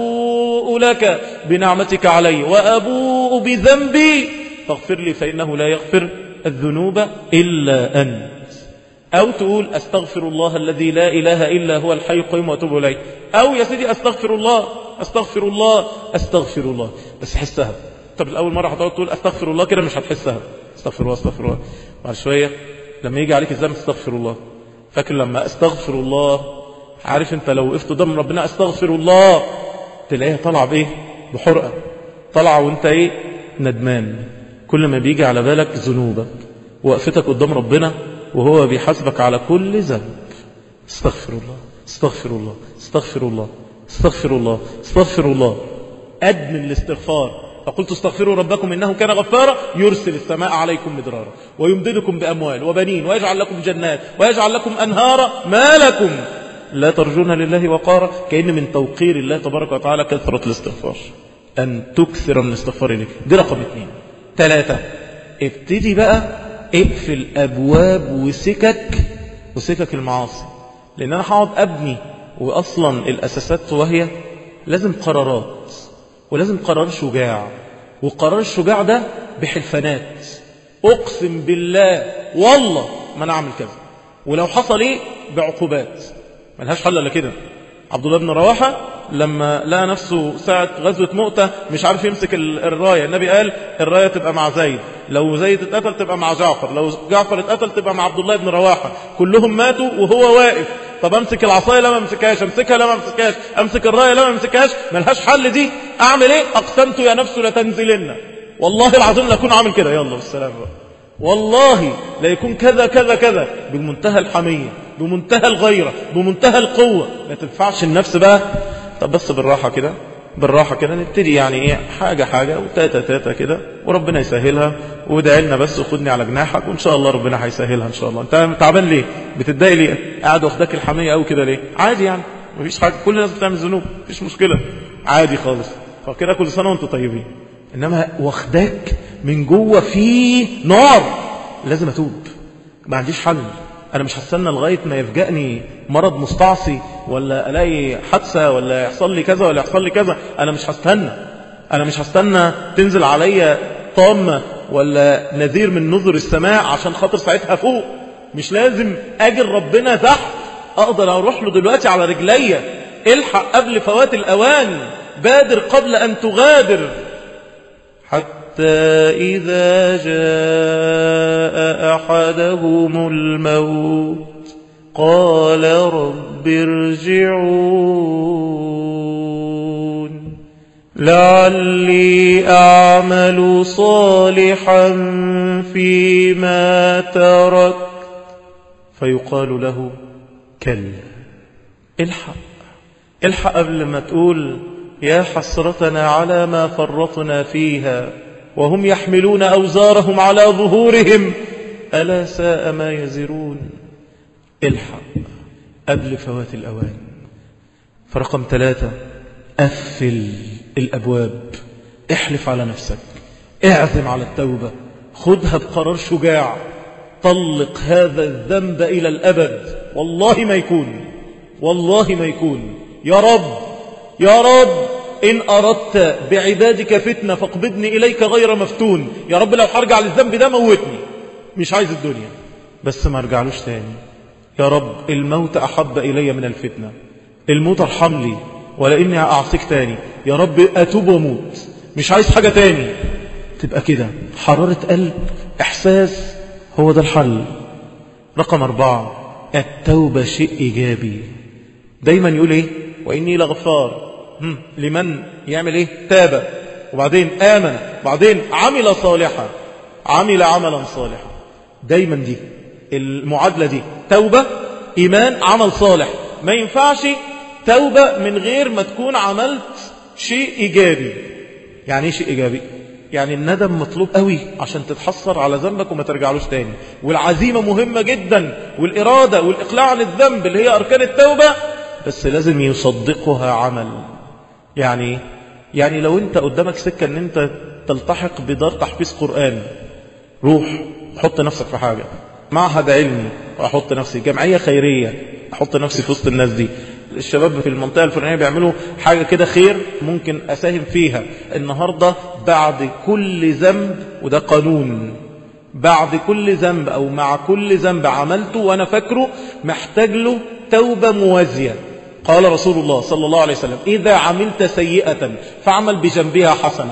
أبوء لك بنعمتك علي وأبوء بذنبي فاغفر لي فإنه لا يغفر الذنوب إلا أنت أو تقول أستغفر الله الذي لا إله إلا هو الحي القيوم وأتوب إليه أو يا سيدي أستغفر الله أستغفر الله أستغفر الله بس حسها طب الأول مرة هتقعد تقول أستغفر الله كده مش هتحسها استغفر الله استغفر الله بعد شوية لما يجي عليك الذنب استغفر الله فاكر لما استغفر الله عارف انت لو وقفت قدام ربنا استغفر الله تلاقيها طالعه بايه بحرقه طالعه وانت ايه ندمان كل ما بيجي على بالك ذنوبك وقفتك قدام ربنا وهو بيحاسبك على كل ذنب استغفر الله استغفر الله استغفر الله استغفر الله استغفر الله أدمن الاستغفار فقلت استغفروا ربكم إنه كان غفارا يرسل السماء عليكم مدرارا ويمددكم بأموال وبنين ويجعل لكم جنات ويجعل لكم أنهارا ما لكم لا ترجون لله وقارا كأن من توقير الله تبارك وتعالى كثرة الاستغفار أن تكثر من الاستغفار إليك دي رقم اثنين ثلاثة ابتدي بقى اقفل أبواب وسكك وسكك المعاصي لأن أنا هقعد أبني وأصلا الأساسات وهي لازم قرارات ولازم قرار شجاع وقرار الشجاع ده بحلفانات أقسم بالله والله ما أنا أعمل كذا ولو حصل إيه بعقوبات ملهاش حل إلا كده عبد الله بن رواحة لما لقى نفسه ساعة غزوة مؤتة مش عارف يمسك الراية النبي قال الراية تبقى مع زيد لو زيد اتقتل تبقى مع جعفر لو جعفر اتقتل تبقى مع عبد الله بن رواحة كلهم ماتوا وهو واقف طب امسك العصايه لا ما امسكهاش امسكها لا ما امسكهاش امسك الرايه لا ما امسكهاش ملهاش حل دي اعمل ايه اقسمت يا نفس لتنزلن والله العظيم لا اكون عامل كده يلا بالسلامه بقى والله لا يكون كذا كذا كذا بمنتهى الحميه بمنتهى الغيره بمنتهى القوه ما تنفعش النفس بقى طب بس بالراحه كده بالراحه كده نبتدي يعني ايه حاجه حاجه وتاتا تاتا كده وربنا يسهلها وادعي لنا بس وخدني على جناحك وان شاء الله ربنا هيسهلها ان شاء الله انت تعبان ليه بتتضايق ليه قاعد واخداك الحميه قوي كده ليه عادي يعني مفيش حاجه كل الناس بتعمل ذنوب مفيش مشكله عادي خالص فكده كل سنه وانتم طيبين انما واخداك من جوه في نار لازم اتوب ما عنديش حل انا مش هستنى لغايه ما يفجأني مرض مستعصي ولا الاقي حادثه ولا يحصل لي كذا ولا يحصل لي كذا انا مش هستنى انا مش هستنى تنزل عليا طامه ولا نذير من نذر السماء عشان خاطر ساعتها فوق مش لازم اجر ربنا تحت اقدر اروح له دلوقتي على رجليا الحق قبل فوات الاوان بادر قبل ان تغادر حتى إذا جاء أحدهم الموت قال رب ارجعون لعلي أعمل صالحا فيما تركت فيقال له كلا الحق الحق قبل ما تقول يا حسرتنا على ما فرطنا فيها وهم يحملون أوزارهم على ظهورهم ألا ساء ما يزرون الحق قبل فوات الأوان فرقم ثلاثة قفل الأبواب احلف على نفسك اعزم على التوبة خذها بقرار شجاع طلق هذا الذنب إلى الأبد والله ما يكون والله ما يكون يا رب يا رب إن أردت بعبادك فتنة فاقبضني إليك غير مفتون يا رب لو هرجع للذنب ده موتني مش عايز الدنيا بس ما ارجعلوش تاني يا رب الموت أحب إلي من الفتنة الموت ارحم لي ولاني أعصيك تاني يا رب أتوب وموت مش عايز حاجة تاني تبقى كده حرارة قلب إحساس هو ده الحل رقم أربعة التوبة شيء إيجابي دايما يقول إيه وإني لغفار لمن يعمل إيه تاب وبعدين آمن وبعدين عمل صالحا عمل عملا صالحا دايما دي المعادلة دي توبة إيمان عمل صالح ما ينفعش توبة من غير ما تكون عملت شيء إيجابي يعني ايه شيء إيجابي يعني الندم مطلوب قوي عشان تتحصر على ذنبك وما ترجعلوش تاني والعزيمة مهمة جدا والإرادة والإقلاع عن الذنب اللي هي أركان التوبة بس لازم يصدقها عمل يعني يعني لو انت قدامك سكة ان انت تلتحق بدار تحفيظ قرآن روح حط نفسك في حاجة معهد علمي واحط نفسي جمعية خيرية احط نفسي في وسط الناس دي الشباب في المنطقة الفلانية بيعملوا حاجة كده خير ممكن أساهم فيها النهاردة بعد كل ذنب وده قانون بعد كل ذنب أو مع كل ذنب عملته وأنا فاكره محتاج له توبة موازية قال رسول الله صلى الله عليه وسلم إذا عملت سيئة فاعمل بجنبها حسنة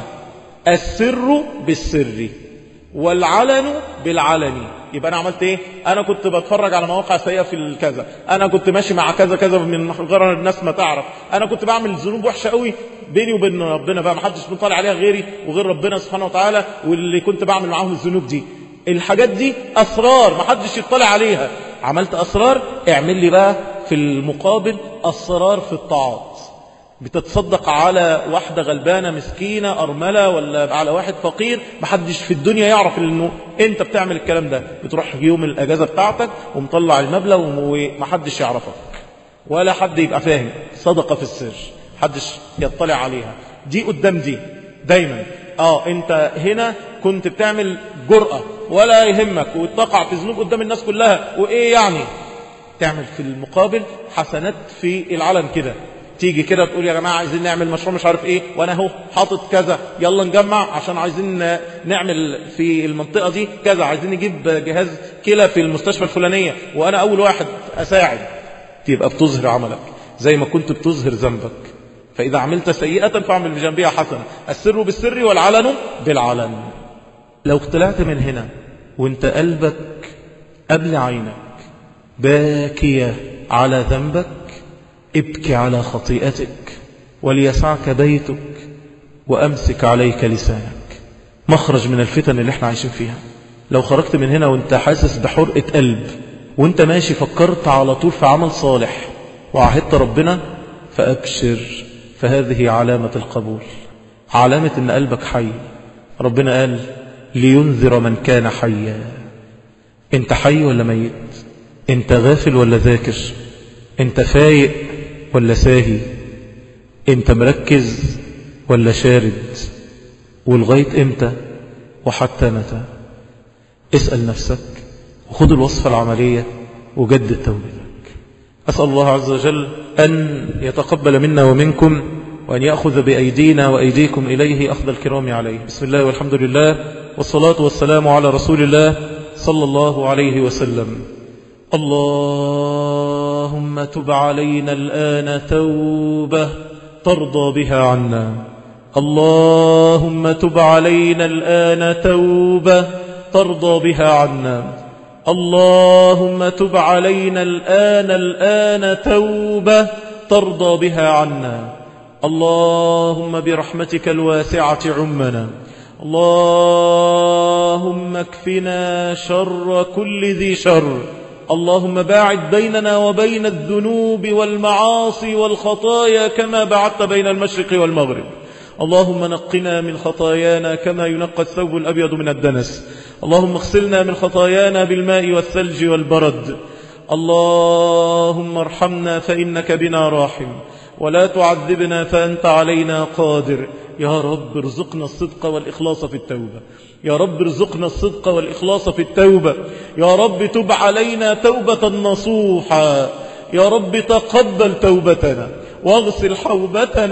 السر بالسر والعلن بالعلن يبقى انا عملت ايه انا كنت بتفرج على مواقع سيئه في الكذا انا كنت ماشي مع كذا كذا من غير الناس ما تعرف انا كنت بعمل ذنوب وحشه قوي بيني وبين ربنا بقى ما حدش بيطلع عليها غيري وغير ربنا سبحانه وتعالى واللي كنت بعمل معاهم الذنوب دي الحاجات دي اسرار ما حدش يطلع عليها عملت اسرار اعمل لي بقى في المقابل اسرار في الطاعات بتتصدق على واحدة غلبانة مسكينة أرملة ولا على واحد فقير محدش في الدنيا يعرف انه انت بتعمل الكلام ده بتروح يوم الأجازة بتاعتك ومطلع المبلغ ومحدش يعرفك ولا حد يبقى فاهم صدقة في السر محدش يطلع عليها دي قدام دي دايما اه انت هنا كنت بتعمل جرأة ولا يهمك وتقع في ذنوب قدام الناس كلها وايه يعني تعمل في المقابل حسنات في العلن كده تيجي كده تقول يا جماعة عايزين نعمل مشروع مش عارف ايه وانا اهو حاطط كذا يلا نجمع عشان عايزين نعمل في المنطقة دي كذا عايزين نجيب جهاز كلى في المستشفى الفلانية وانا اول واحد اساعد تبقى بتظهر عملك زي ما كنت بتظهر ذنبك فاذا عملت سيئة فاعمل بجنبها حسنة السر بالسر والعلن بالعلن لو طلعت من هنا وانت قلبك قبل عينك باكية على ذنبك ابكي على خطيئتك وليسعك بيتك وأمسك عليك لسانك مخرج من الفتن اللي احنا عايشين فيها لو خرجت من هنا وانت حاسس بحرقة قلب وانت ماشي فكرت على طول في عمل صالح وعهدت ربنا فأبشر فهذه علامة القبول علامة ان قلبك حي ربنا قال لينذر من كان حيا انت حي ولا ميت انت غافل ولا ذاكر انت فايق ولا ساهي انت مركز ولا شارد ولغاية امتى وحتى متى اسأل نفسك وخد الوصفة العملية وجدد توبتك أسأل الله عز وجل أن يتقبل منا ومنكم وأن يأخذ بأيدينا وأيديكم إليه أخذ الكرام عليه بسم الله والحمد لله والصلاة والسلام على رسول الله صلى الله عليه وسلم اللهم تب علينا الآن توبة ترضى بها عنا اللهم تب علينا الآن توبة ترضى بها عنا اللهم تب علينا الآن الآن توبة ترضى بها عنا اللهم برحمتك الواسعة عمنا اللهم اكفنا شر كل ذي شر اللهم باعد بيننا وبين الذنوب والمعاصي والخطايا كما بعدت بين المشرق والمغرب اللهم نقنا من خطايانا كما ينقى الثوب الأبيض من الدنس اللهم اغسلنا من خطايانا بالماء والثلج والبرد اللهم ارحمنا فإنك بنا راحم ولا تعذبنا فأنت علينا قادر يا رب ارزقنا الصدق والإخلاص في التوبة يا رب ارزقنا الصدق والإخلاص في التوبة يا رب تب علينا توبة نصوحا يا رب تقبل توبتنا واغسل حوبتنا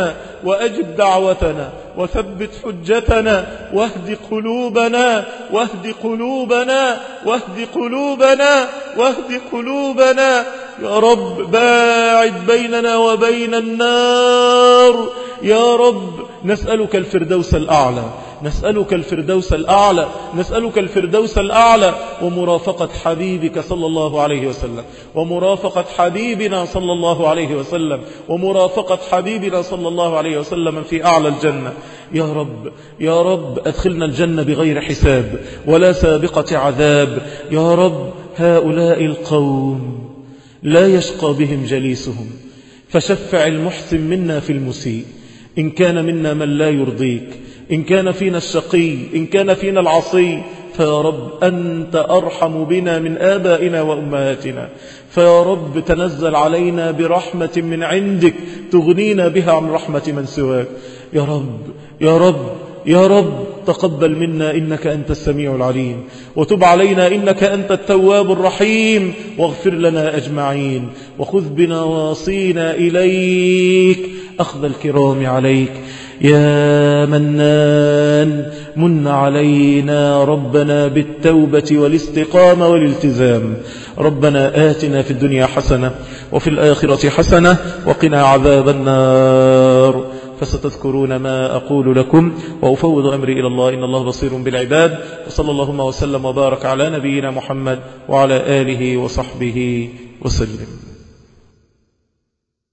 وأجب دعوتنا وثبت حجتنا واهد قلوبنا واهد قلوبنا واهد قلوبنا واهد قلوبنا يا رب باعد بيننا وبين النار يا رب نسألك الفردوس الأعلى نسألك الفردوس الأعلى نسألك الفردوس الأعلى ومرافقة حبيبك صلى الله عليه وسلم ومرافقة حبيبنا صلى الله عليه وسلم ومرافقة حبيبنا صلى الله عليه وسلم في أعلى الجنة يا رب يا رب أدخلنا الجنة بغير حساب ولا سابقة عذاب يا رب هؤلاء القوم لا يشقى بهم جليسهم فشفع المحسن منا في المسيء إن كان منا من لا يرضيك إن كان فينا الشقي إن كان فينا العصي فيا رب أنت أرحم بنا من آبائنا وأمهاتنا فيا رب تنزل علينا برحمة من عندك تغنينا بها عن رحمة من سواك يا رب يا رب يا رب تقبل منا إنك أنت السميع العليم وتب علينا إنك أنت التواب الرحيم واغفر لنا أجمعين وخذ بنواصينا إليك أخذ الكرام عليك يا منان من علينا ربنا بالتوبة والاستقامة والالتزام ربنا آتنا في الدنيا حسنة وفي الآخرة حسنة وقنا عذاب النار فستذكرون ما أقول لكم وأفوض أمري إلى الله إن الله بصير بالعباد وصلى اللهم وسلم وبارك على نبينا محمد وعلى آله وصحبه وسلم